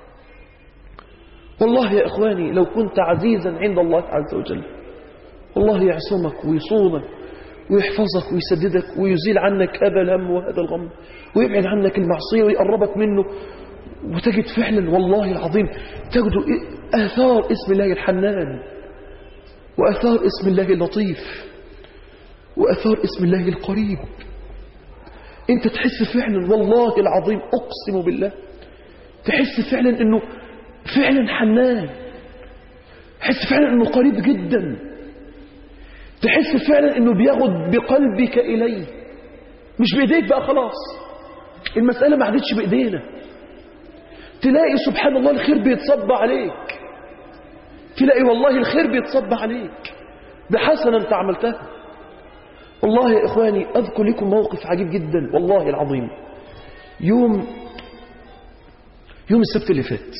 والله يا إخواني لو كنت عزيزا عند الله عز وجل والله يعصمك ويصونك ويحفظك ويسددك ويزيل عنك هذا الهم وهذا الغم ويبعد عنك المعصية ويقربك منه وتجد فعلا والله العظيم تجد آثار اسم الله الحنان وآثار اسم الله اللطيف وآثار اسم الله القريب انت تحس فعلا والله العظيم أقسم بالله تحس فعلا انه فعلا حنان تحس فعلا انه قريب جدا تحس فعلا انه بياخد بقلبك اليه مش بايديك بقى خلاص المسألة ما عادتش بايدينا تلاقي سبحان الله الخير بيتصب عليك تلاقي والله الخير بيتصب عليك بحسنة انت عملتها والله يا إخواني أذكر لكم موقف عجيب جدا والله العظيم يوم يوم السبت اللي فات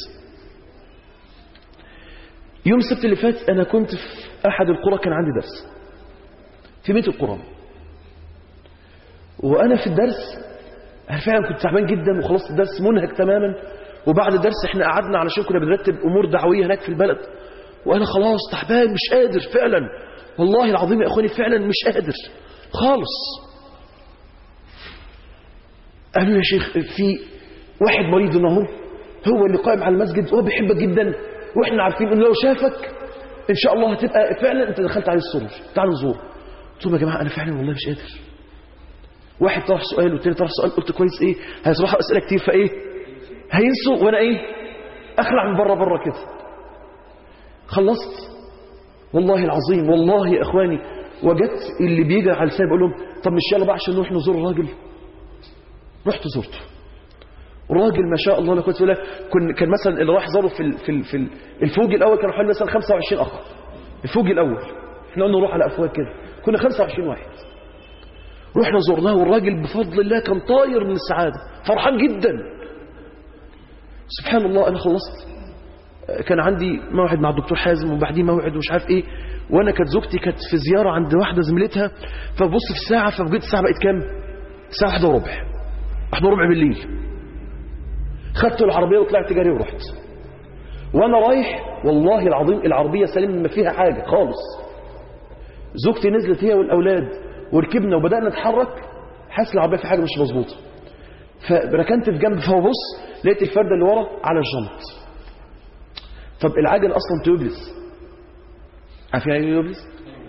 يوم السبت اللي فات أنا كنت في أحد القرى كان عندي درس في بيت القرى وأنا في الدرس أنا فعلا كنت تعبان جدا وخلصت الدرس منهك تماما وبعد الدرس احنا قعدنا علشان كنا بنرتب أمور دعوية هناك في البلد وأنا خلاص تعبان مش قادر فعلا والله العظيم يا أخواني فعلا مش قادر خالص قالوا يا شيخ في واحد مريض هو هو اللي قائم على المسجد هو بيحبك جدا واحنا عارفين انه لو شافك ان شاء الله هتبقى فعلا انت دخلت عليه السرور تعالوا نزور قلت لهم يا جماعه انا فعلا والله مش قادر واحد طرح سؤال والتاني طرح سؤال قلت كويس ايه هيصبحوا اسئله كتير فايه هينسوا وانا ايه اخلع من بره بره كده خلصت والله العظيم والله يا اخواني وجدت اللي بيجي على لساني بقول لهم طب مش يلا بقى عشان نروح نزور الراجل رحت زرته راجل ما شاء الله لا قوه الا بالله كان مثلا اللي راح زاره في ال في ال في ال الفوج الاول كانوا حوالي مثلا 25 اخ الفوج الاول احنا قلنا نروح على افواج كده كنا 25 واحد رحنا زرناه والراجل بفضل الله كان طاير من السعاده فرحان جدا سبحان الله انا خلصت كان عندي موعد مع الدكتور حازم وبعديه موعد ومش عارف ايه وانا كانت زوجتي كانت في زياره عند واحده زميلتها فببص في الساعه فبجد الساعه بقت كام الساعه 1 وربع 1 وربع بالليل خدت العربيه وطلعت جري ورحت وانا رايح والله العظيم العربيه سليم ما فيها حاجه خالص زوجتي نزلت هي والاولاد وركبنا وبدانا نتحرك حاسس العربيه في حاجه مش مظبوطه فركنت في جنب فببص لقيت الفرده اللي ورا على الجنط طب العجل اصلا تيوبلس عارفين يعني ايه تيوبلس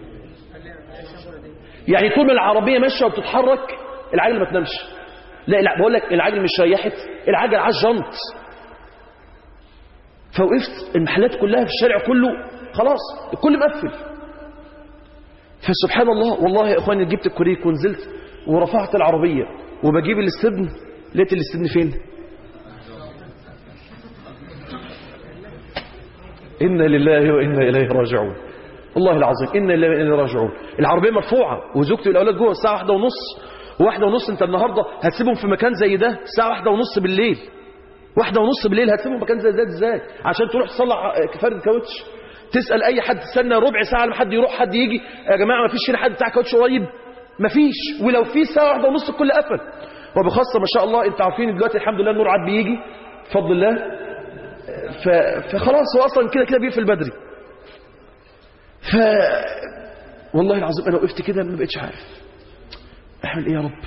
يعني طول ما العربيه ماشيه وبتتحرك العجل ما تنامش لا لا بقول لك العجل مش ريحت العجل على الجنط فوقفت المحلات كلها في الشارع كله خلاص الكل مقفل فسبحان الله والله يا اخواني جبت الكوريك ونزلت ورفعت العربيه وبجيب الاستبن لقيت الاستبن فين إنا لله وإنا إليه راجعون والله العظيم إنا لله وإنا إليه راجعون العربية مرفوعة وزوجتي والأولاد جوه الساعة واحدة ونص واحدة ونص أنت النهاردة هتسيبهم في مكان زي ده الساعة واحدة ونص بالليل واحدة ونص بالليل هتسيبهم في مكان زي ده ازاي عشان تروح تصلح فرد كاوتش تسأل أي حد تستنى ربع ساعة لما حد يروح حد يجي يا جماعة ما فيش هنا حد بتاع كاوتش قريب ما فيش ولو في ساعة واحدة ونص الكل قفل وبخاصة ما شاء الله انت عارفين دلوقتي الحمد لله النور عاد بيجي بفضل الله ف... فخلاص هو اصلا كده كده بيقفل بدري ف والله العظيم انا وقفت كده ما بقتش عارف اعمل ايه يا رب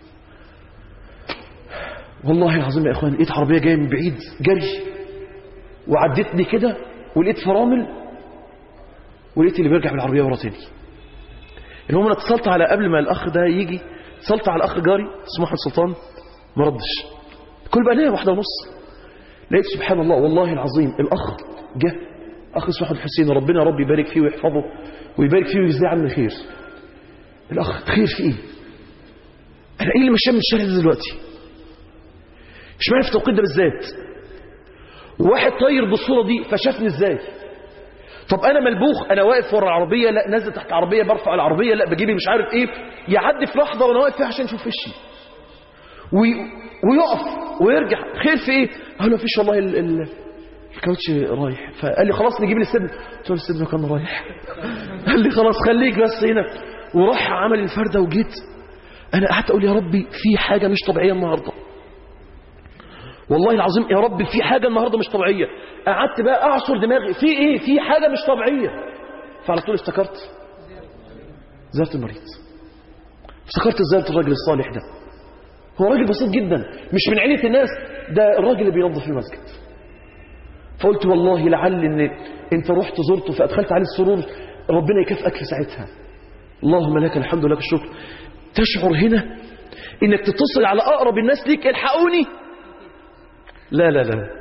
والله العظيم يا اخوان لقيت عربيه جايه من بعيد جري وعدتني كده ولقيت فرامل ولقيت اللي بيرجع بالعربيه ورا تاني المهم انا اتصلت على قبل ما الاخ ده يجي اتصلت على اخ جاري اسمه احمد سلطان ما ردش كل بقى ليه واحده ونص لقيت سبحان الله والله العظيم الاخ جه اخ اسمه احمد حسين ربنا يا رب يبارك فيه ويحفظه ويبارك فيه ويجزيه عني خير الاخ خير في ايه انا ايه اللي مشاني من الشارع ده دلوقتي اشمعنى في التوقيت ده بالذات وواحد طاير بالصوره دي فشافني ازاي طب انا ملبوخ انا واقف ورا العربيه لا نازل تحت العربيه برفع العربيه لا بجيبي مش عارف ايه يعدي في لحظه وانا واقف فيها عشان يشوف وشي وي... ويقف ويرجع خير في ايه قال له مفيش والله ال... ال... الكاوتش رايح فقال لي خلاص نجيب لي السدن قلت له السدن كان رايح قال لي خلاص خليك بس هنا وراح عمل الفرده وجيت انا قعدت اقول يا ربي في حاجه مش طبيعيه النهارده والله العظيم يا رب في حاجه النهارده مش طبيعيه قعدت بقى اعصر دماغي في ايه في حاجه مش طبيعيه فعلى طول افتكرت زياره المريض افتكرت زياره الراجل الصالح ده هو راجل بسيط جدا مش من عيله الناس ده الراجل اللي بينظف المسجد فقلت والله لعل ان انت رحت زرته فادخلت عليه السرور ربنا يكافئك في ساعتها اللهم لك الحمد ولك الشكر تشعر هنا انك تتصل على اقرب الناس ليك الحقوني لا لا لا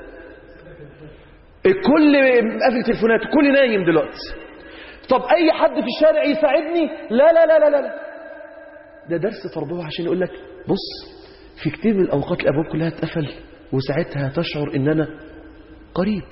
الكل قافل تليفوناته الكل نايم دلوقتي طب اي حد في الشارع يساعدني لا لا لا لا لا ده درس تربوي عشان يقول لك بص في كتير من الاوقات الابواب كلها اتقفل وساعتها هتشعر ان انا قريب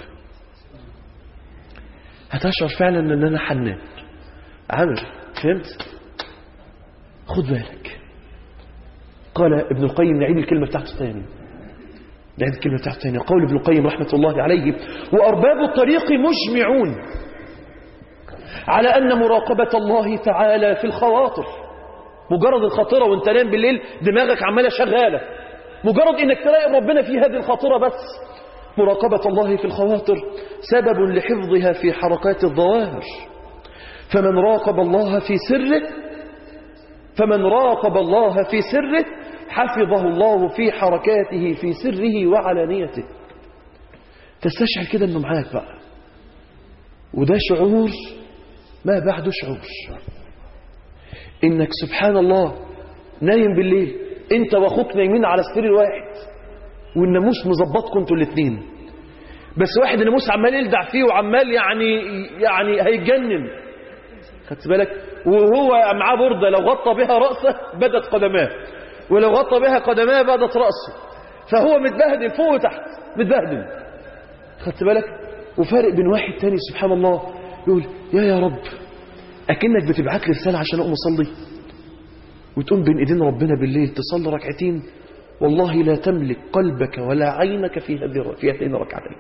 هتشعر فعلا ان انا حنان عامل فهمت خد بالك قال ابن القيم نعيد الكلمه بتاعته تاني نعيد الكلمه بتاعته تاني قول ابن القيم رحمه الله عليه وارباب الطريق مجمعون على ان مراقبه الله تعالى في الخواطر مجرد الخاطره وانت نايم بالليل دماغك عماله شغاله مجرد انك تراقب ربنا في هذه الخاطره بس مراقبة الله في الخواطر سبب لحفظها في حركات الظواهر فمن راقب الله في سره فمن راقب الله في سره حفظه الله في حركاته في سره وعلانيته تستشعر كده انه معاك بقى وده شعور ما بعده شعور انك سبحان الله نايم بالليل انت واخوك نايمين على سرير واحد والناموس مظبطكم انتوا الاثنين بس واحد الناموس عمال يلدع فيه وعمال يعني يعني هيتجنن خدت بالك وهو معاه برده لو غطى بها راسه بدت قدماه ولو غطى بها قدماه بدت راسه فهو متبهدل فوق وتحت متبهدل خدت بالك وفارق بين واحد تاني سبحان الله يقول يا يا رب اكنك بتبعت لي رساله عشان اقوم اصلي وتقوم بين ايدين ربنا بالليل تصلي ركعتين والله لا تملك قلبك ولا عينك في هذه في هاتين الركعتين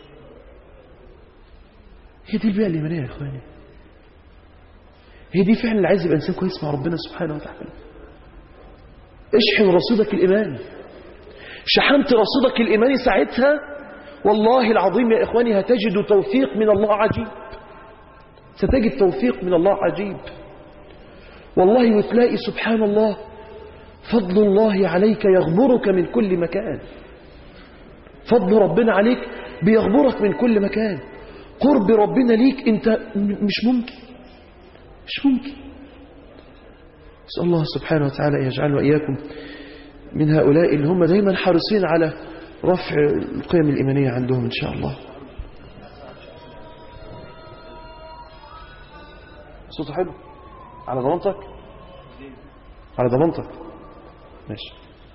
هي دي البيئة الإيمانية يا إخواني هي دي فعلا اللي عايز يبقى إنسان كويس مع ربنا سبحانه وتعالى اشحن رصيدك الإيماني شحنت رصيدك الإيماني ساعتها والله العظيم يا إخواني هتجد توفيق من الله عجيب ستجد توفيق من الله عجيب والله وتلاقي سبحان الله فضل الله عليك يغمرك من كل مكان فضل ربنا عليك بيغمرك من كل مكان قرب ربنا ليك انت مش ممكن مش ممكن نسأل الله سبحانه وتعالى أن يجعلنا وإياكم من هؤلاء اللي هم دايما حريصين على رفع القيم الإيمانية عندهم إن شاء الله صوته حلو على ضمانتك على ضمانتك ماشي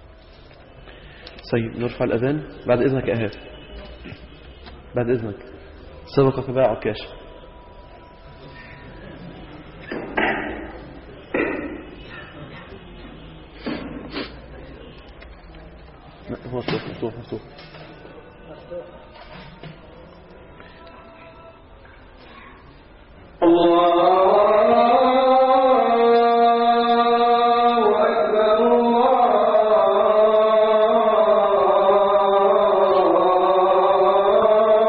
طيب نرفع الأذان بعد إذنك يا إيهاب بعد إذنك سبقك باع عكاش هو مفتوح مفتوح مفتوح الله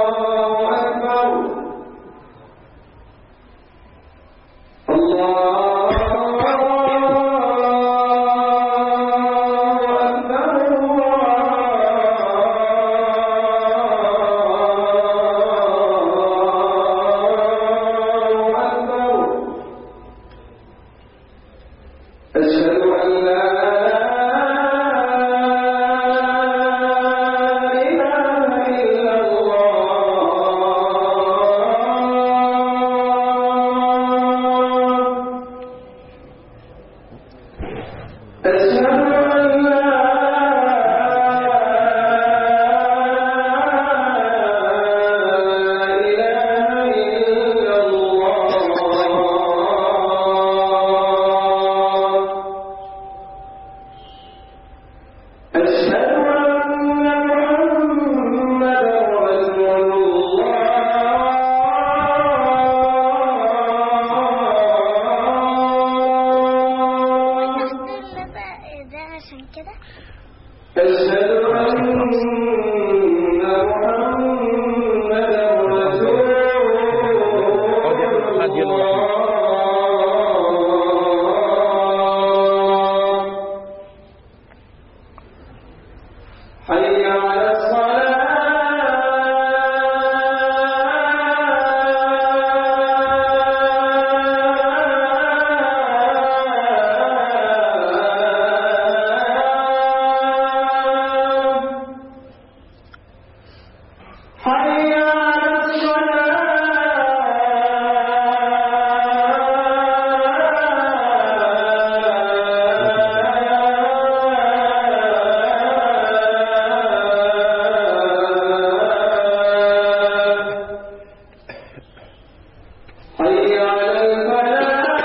حي على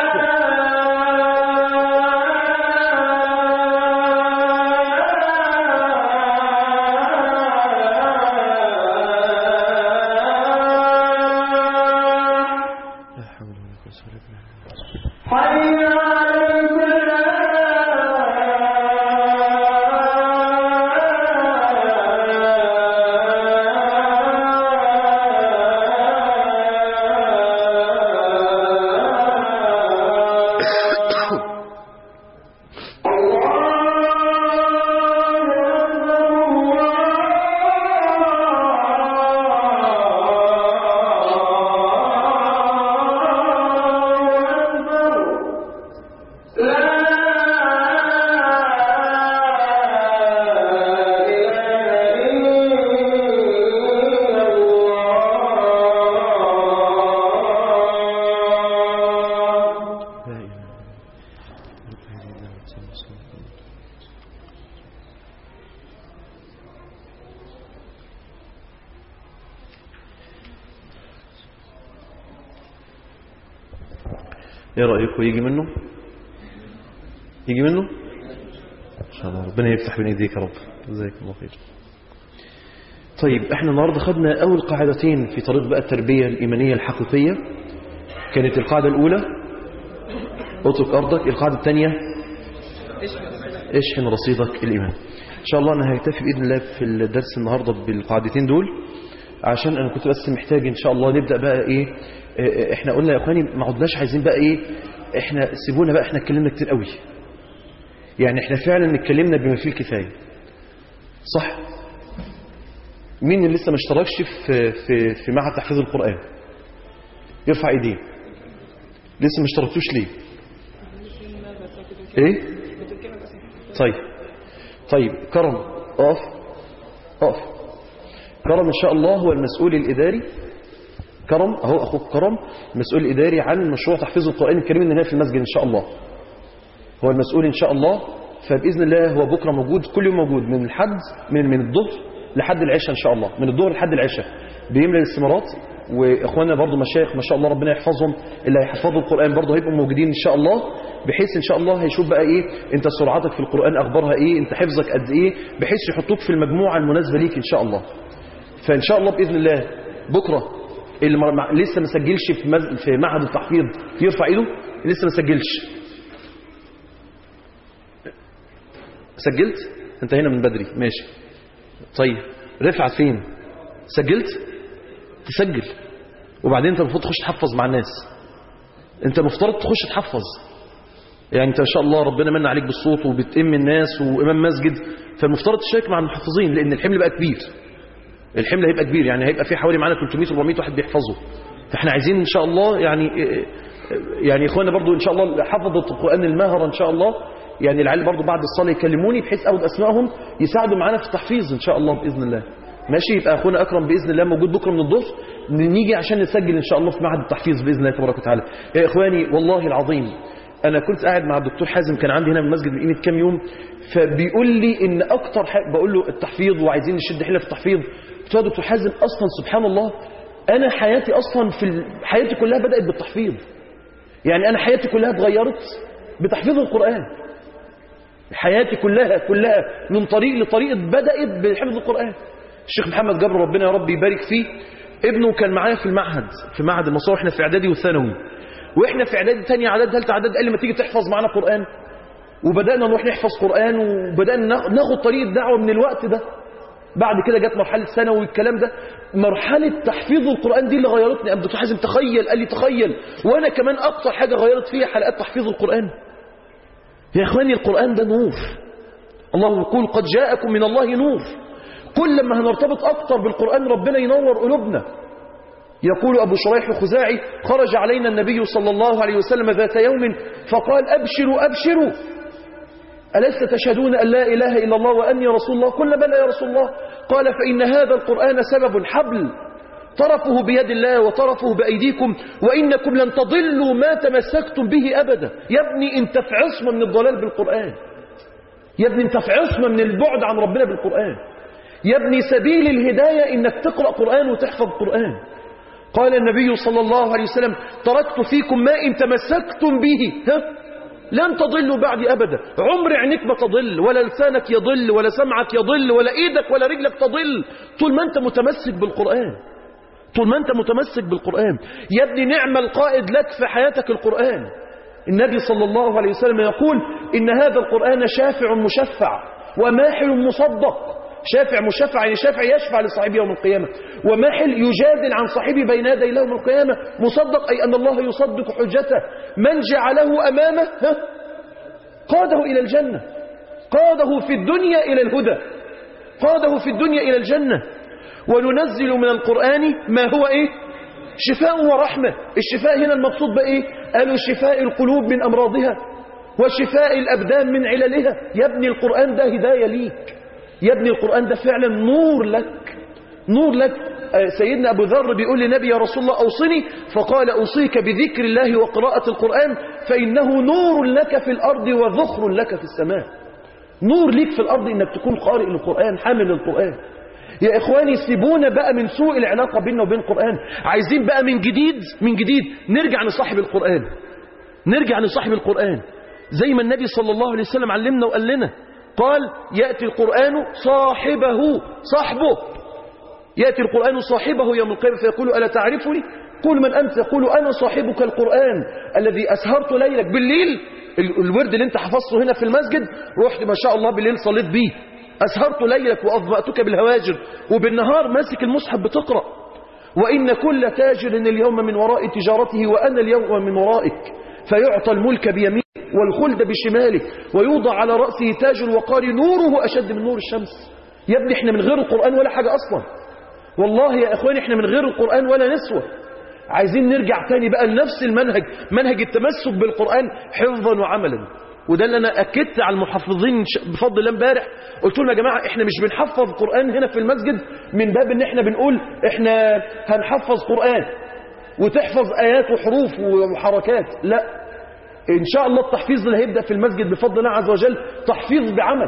الفلاح لا حول ولا قوة إلا بالله حي على الفلاح لا إله إلا الله لا إله إلا الله ايه رأيكم يجي منه يجي منه ان شاء الله ربنا يفتح بين ايديك يا رب جزاك الله خير طيب احنا النهارده خدنا اول قاعدتين في طريق بقى التربيه الايمانيه الحقيقيه كانت القاعده الاولى اترك ارضك القاعده الثانيه اشحن رصيدك الايمان ان شاء الله انا هكتفي باذن الله في الدرس النهارده بالقاعدتين دول عشان انا كنت بس محتاج ان شاء الله نبدا بقى ايه اه، احنا قلنا يا اخواني ما عدناش عايزين بقى ايه احنا سيبونا بقى احنا اتكلمنا كتير قوي يعني احنا فعلا اتكلمنا بما فيه الكفايه صح مين اللي لسه ما اشتركش في في في معهد تحفيظ القران يرفع ايديه لسه ما اشتركتوش ليه ايه طيب طيب كرم اقف اقف كرم ان شاء الله هو المسؤول الاداري كرم اهو اخوك كرم المسؤول الاداري عن مشروع تحفيظ القران الكريم اللي هنا في المسجد ان شاء الله هو المسؤول ان شاء الله فباذن الله هو بكره موجود كل يوم موجود من الحد من من الظهر لحد العشاء ان شاء الله من الظهر لحد العشاء بيملى الاستمارات واخواننا برضو مشايخ ما شاء الله ربنا يحفظهم اللي هيحفظوا القران برضو هيبقوا موجودين ان شاء الله بحيث ان شاء الله هيشوف بقى ايه انت سرعتك في القران اخبارها ايه انت حفظك قد ايه بحيث يحطوك في المجموعه المناسبه ليك ان شاء الله فان شاء الله باذن الله بكره اللي ما- ما- لسه ما سجلش في مز... في معهد التحفيظ يرفع ايده لسه ما سجلش سجلت انت هنا من بدري ماشي طيب رفعت فين سجلت تسجل وبعدين انت المفروض تخش تحفظ مع الناس انت مفترض تخش تحفظ يعني انت ان شاء الله ربنا من عليك بالصوت وبتئم الناس وامام مسجد فالمفترض تشارك مع المحفظين لان الحمل بقى كبير الحمل هيبقى كبير يعني هيبقى في حوالي معانا 300 400 واحد بيحفظوا فاحنا عايزين ان شاء الله يعني يعني اخواننا برضو ان شاء الله حفظة القرآن الماهرة ان شاء الله يعني العيال برضو بعد الصلاة يكلموني بحيث اخد اسمائهم يساعدوا معانا في التحفيظ ان شاء الله باذن الله ماشي يبقى اخونا اكرم باذن الله موجود بكره من الظهر نيجي عشان نسجل ان شاء الله في معهد التحفيظ باذن الله تبارك وتعالى يا اخواني والله العظيم انا كنت قاعد مع الدكتور حازم كان عندي هنا في المسجد من قيمه كام يوم فبيقول لي ان اكتر حاجه بقول له التحفيظ وعايزين نشد حيلنا في التحفيظ قلت له يا دكتور حازم اصلا سبحان الله انا حياتي اصلا في ال- حياتي كلها بدات بالتحفيظ يعني انا حياتي كلها اتغيرت بتحفيظ القران حياتي كلها كلها من طريق لطريق بدات بحفظ القران الشيخ محمد جبر ربنا يا رب يبارك فيه ابنه كان معايا في المعهد في معهد المصور احنا في اعدادي وثانوي واحنا في اعدادي تانية اعداد ثالثه اعداد قال لي ما تيجي تحفظ معانا قران وبدانا نروح نحفظ قران وبدانا ناخ- ناخد طريق الدعوه من الوقت ده بعد كده جت مرحله ثانوي والكلام ده مرحله تحفيظ القران دي اللي غيرتني قام دكتور حازم تخيل قال لي تخيل وانا كمان اكتر حاجه غيرت فيها حلقات تحفيظ القران يا اخواني القران ده نور الله يقول قد جاءكم من الله نور كل ما هنرتبط اكتر بالقران ربنا ينور قلوبنا يقول أبو شريح الخزاعي خرج علينا النبي صلى الله عليه وسلم ذات يوم فقال أبشروا أبشروا ألست تشهدون أن لا إله إلا الله وأني رسول الله قلنا بلى يا رسول الله قال فإن هذا القرآن سبب حبل طرفه بيد الله وطرفه بأيديكم وإنكم لن تضلوا ما تمسكتم به أبدا يا ابني انت في عصمة من الضلال بالقرآن يا ابني انت في عصمة من البعد عن ربنا بالقرآن يا ابني سبيل الهداية انك تقرأ قرآن وتحفظ قرآن قال النبي صلى الله عليه وسلم تركت فيكم ما إن تمسكتم به ها؟ لن تضلوا بعد أبدا عمر عينيك ما تضل ولا لسانك يضل ولا سمعك يضل ولا إيدك ولا رجلك تضل طول ما أنت متمسك بالقرآن طول ما أنت متمسك بالقرآن يا ابني نعم القائد لك في حياتك القرآن النبي صلى الله عليه وسلم يقول إن هذا القرآن شافع مشفع وماحل مصدق شافع مشفع يعني شافع يشفع لصاحبه يوم القيامة وماحل يجادل عن صاحبه بين يدي الله يوم القيامة مصدق أي أن الله يصدق حجته من جعله أمامه ها؟ قاده إلى الجنة قاده في الدنيا إلى الهدى قاده في الدنيا إلى الجنة وننزل من القرآن ما هو إيه شفاء ورحمة الشفاء هنا المقصود بإيه قالوا شفاء القلوب من أمراضها وشفاء الأبدان من عللها يا ابني القرآن ده هداية ليك يا ابني القرآن ده فعلا نور لك نور لك سيدنا أبو ذر بيقول لنبي يا رسول الله أوصني فقال أوصيك بذكر الله وقراءة القرآن فإنه نور لك في الأرض وذخر لك في السماء نور ليك في الأرض إنك تكون قارئ للقرآن حامل للقرآن يا إخواني سيبونا بقى من سوء العلاقة بيننا وبين القرآن عايزين بقى من جديد من جديد نرجع نصاحب القرآن نرجع نصاحب القرآن زي ما النبي صلى الله عليه وسلم علمنا وقال لنا قال يأتي القرآن صاحبه صاحبه يأتي القرآن صاحبه يوم القيامة فيقول ألا تعرفني قل من أنت يقول أنا صاحبك القرآن الذي أسهرت ليلك بالليل الورد اللي انت حفظته هنا في المسجد رحت ما شاء الله بالليل صليت بيه أسهرت ليلك وأظمأتك بالهواجر وبالنهار ماسك المصحف بتقرأ وإن كل تاجر اليوم من وراء تجارته وأنا اليوم من ورائك فيعطى الملك بيمينه والخلد بشماله ويوضع على رأسه تاج الوقار نوره أشد من نور الشمس يا ابني احنا من غير القرآن ولا حاجة أصلا والله يا إخواني احنا من غير القرآن ولا نسوة عايزين نرجع تاني بقى لنفس المنهج منهج التمسك بالقرآن حفظا وعملا وده اللي انا اكدت على المحفظين بفضل الله امبارح قلت لهم يا جماعه احنا مش بنحفظ قران هنا في المسجد من باب ان احنا بنقول احنا هنحفظ قران وتحفظ ايات وحروف وحركات لا ان شاء الله التحفيظ اللي هيبدا في المسجد بفضل الله عز وجل تحفيظ بعمل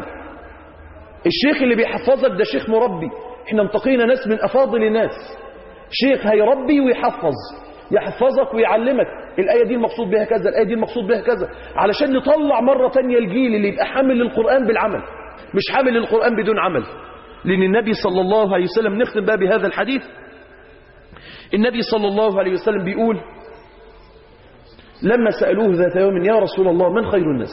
الشيخ اللي بيحفظك ده شيخ مربي احنا انتقينا ناس من افاضل الناس شيخ هيربي ويحفظ يحفظك ويعلمك الآية دي المقصود بها كذا الآية دي المقصود بها كذا علشان نطلع مرة تانية الجيل اللي يبقى حامل للقرآن بالعمل مش حامل للقرآن بدون عمل لأن النبي صلى الله عليه وسلم نختم بقى بهذا الحديث النبي صلى الله عليه وسلم بيقول لما سألوه ذات يوم يا رسول الله من خير الناس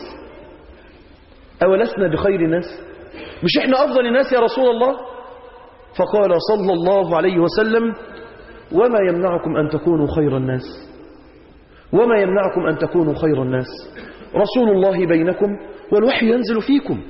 أولسنا بخير الناس مش احنا أفضل الناس يا رسول الله فقال صلى الله عليه وسلم وما يمنعكم أن تكونوا خير الناس وما يمنعكم أن تكونوا خير الناس رسول الله بينكم والوحي ينزل فيكم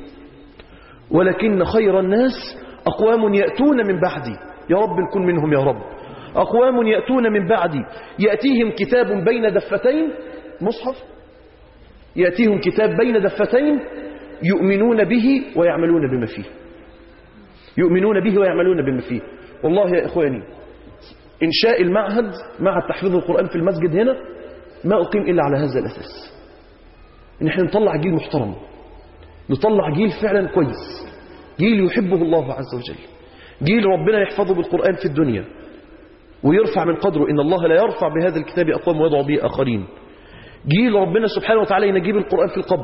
ولكن خير الناس أقوام يأتون من بعدي يا رب نكون منهم يا رب أقوام يأتون من بعدي يأتيهم كتاب بين دفتين مصحف يأتيهم كتاب بين دفتين يؤمنون به ويعملون بما فيه يؤمنون به ويعملون بما فيه والله يا إخواني إنشاء المعهد مع تحفيظ القرآن في المسجد هنا ما أقيم إلا على هذا الأساس إن احنا نطلع جيل محترم نطلع جيل فعلا كويس جيل يحبه الله عز وجل جيل ربنا يحفظه بالقرآن في الدنيا ويرفع من قدره إن الله لا يرفع بهذا الكتاب أقوام ويضع به آخرين جيل ربنا سبحانه وتعالى ينجيب القرآن في القبر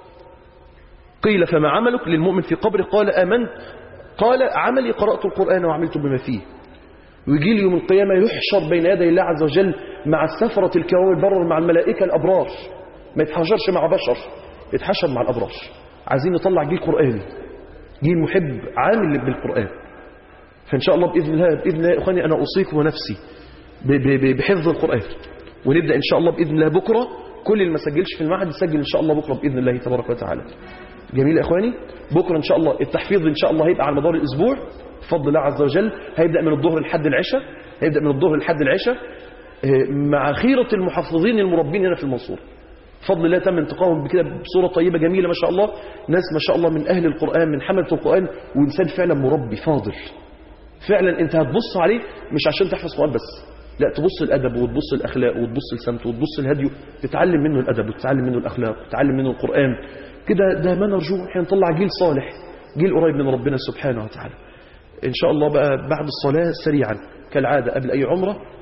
قيل فما عملك للمؤمن في قبره قال آمنت قال عملي قرأت القرآن وعملت بما فيه ويجي لي يوم القيامة يحشر بين يدي الله عز وجل مع السفرة الكرام البرر مع الملائكة الأبرار ما يتحشرش مع بشر يتحشر مع الأبرار عايزين نطلع جيل قرآني جيل محب عامل بالقرآن فإن شاء الله بإذن الله بإذن الله يا إخواني أنا أوصيكم ونفسي بحفظ القرآن ونبدأ إن شاء الله بإذن الله بكرة كل اللي ما سجلش في المعهد يسجل إن شاء الله بكرة بإذن الله تبارك وتعالى جميل يا إخواني بكرة إن شاء الله التحفيظ إن شاء الله هيبقى على مدار الأسبوع بفضل الله عز وجل هيبدأ من الظهر لحد العشاء هيبدأ من الظهر لحد العشاء مع خيرة المحفظين المربين هنا في المنصورة بفضل الله تم انتقائهم بكده بصورة طيبة جميلة ما شاء الله ناس ما شاء الله من أهل القرآن من حملة القرآن وإنسان فعلا مربي فاضل فعلا أنت هتبص عليه مش عشان تحفظ قرآن بس لا تبص الأدب وتبص الأخلاق وتبص السمت وتبص الهدي تتعلم منه الأدب وتتعلم منه الأخلاق وتتعلم منه القرآن كده ده ما نرجوه احنا نطلع جيل صالح جيل قريب من ربنا سبحانه وتعالى إن شاء الله بقى بعد الصلاة سريعا كالعادة قبل أي عمرة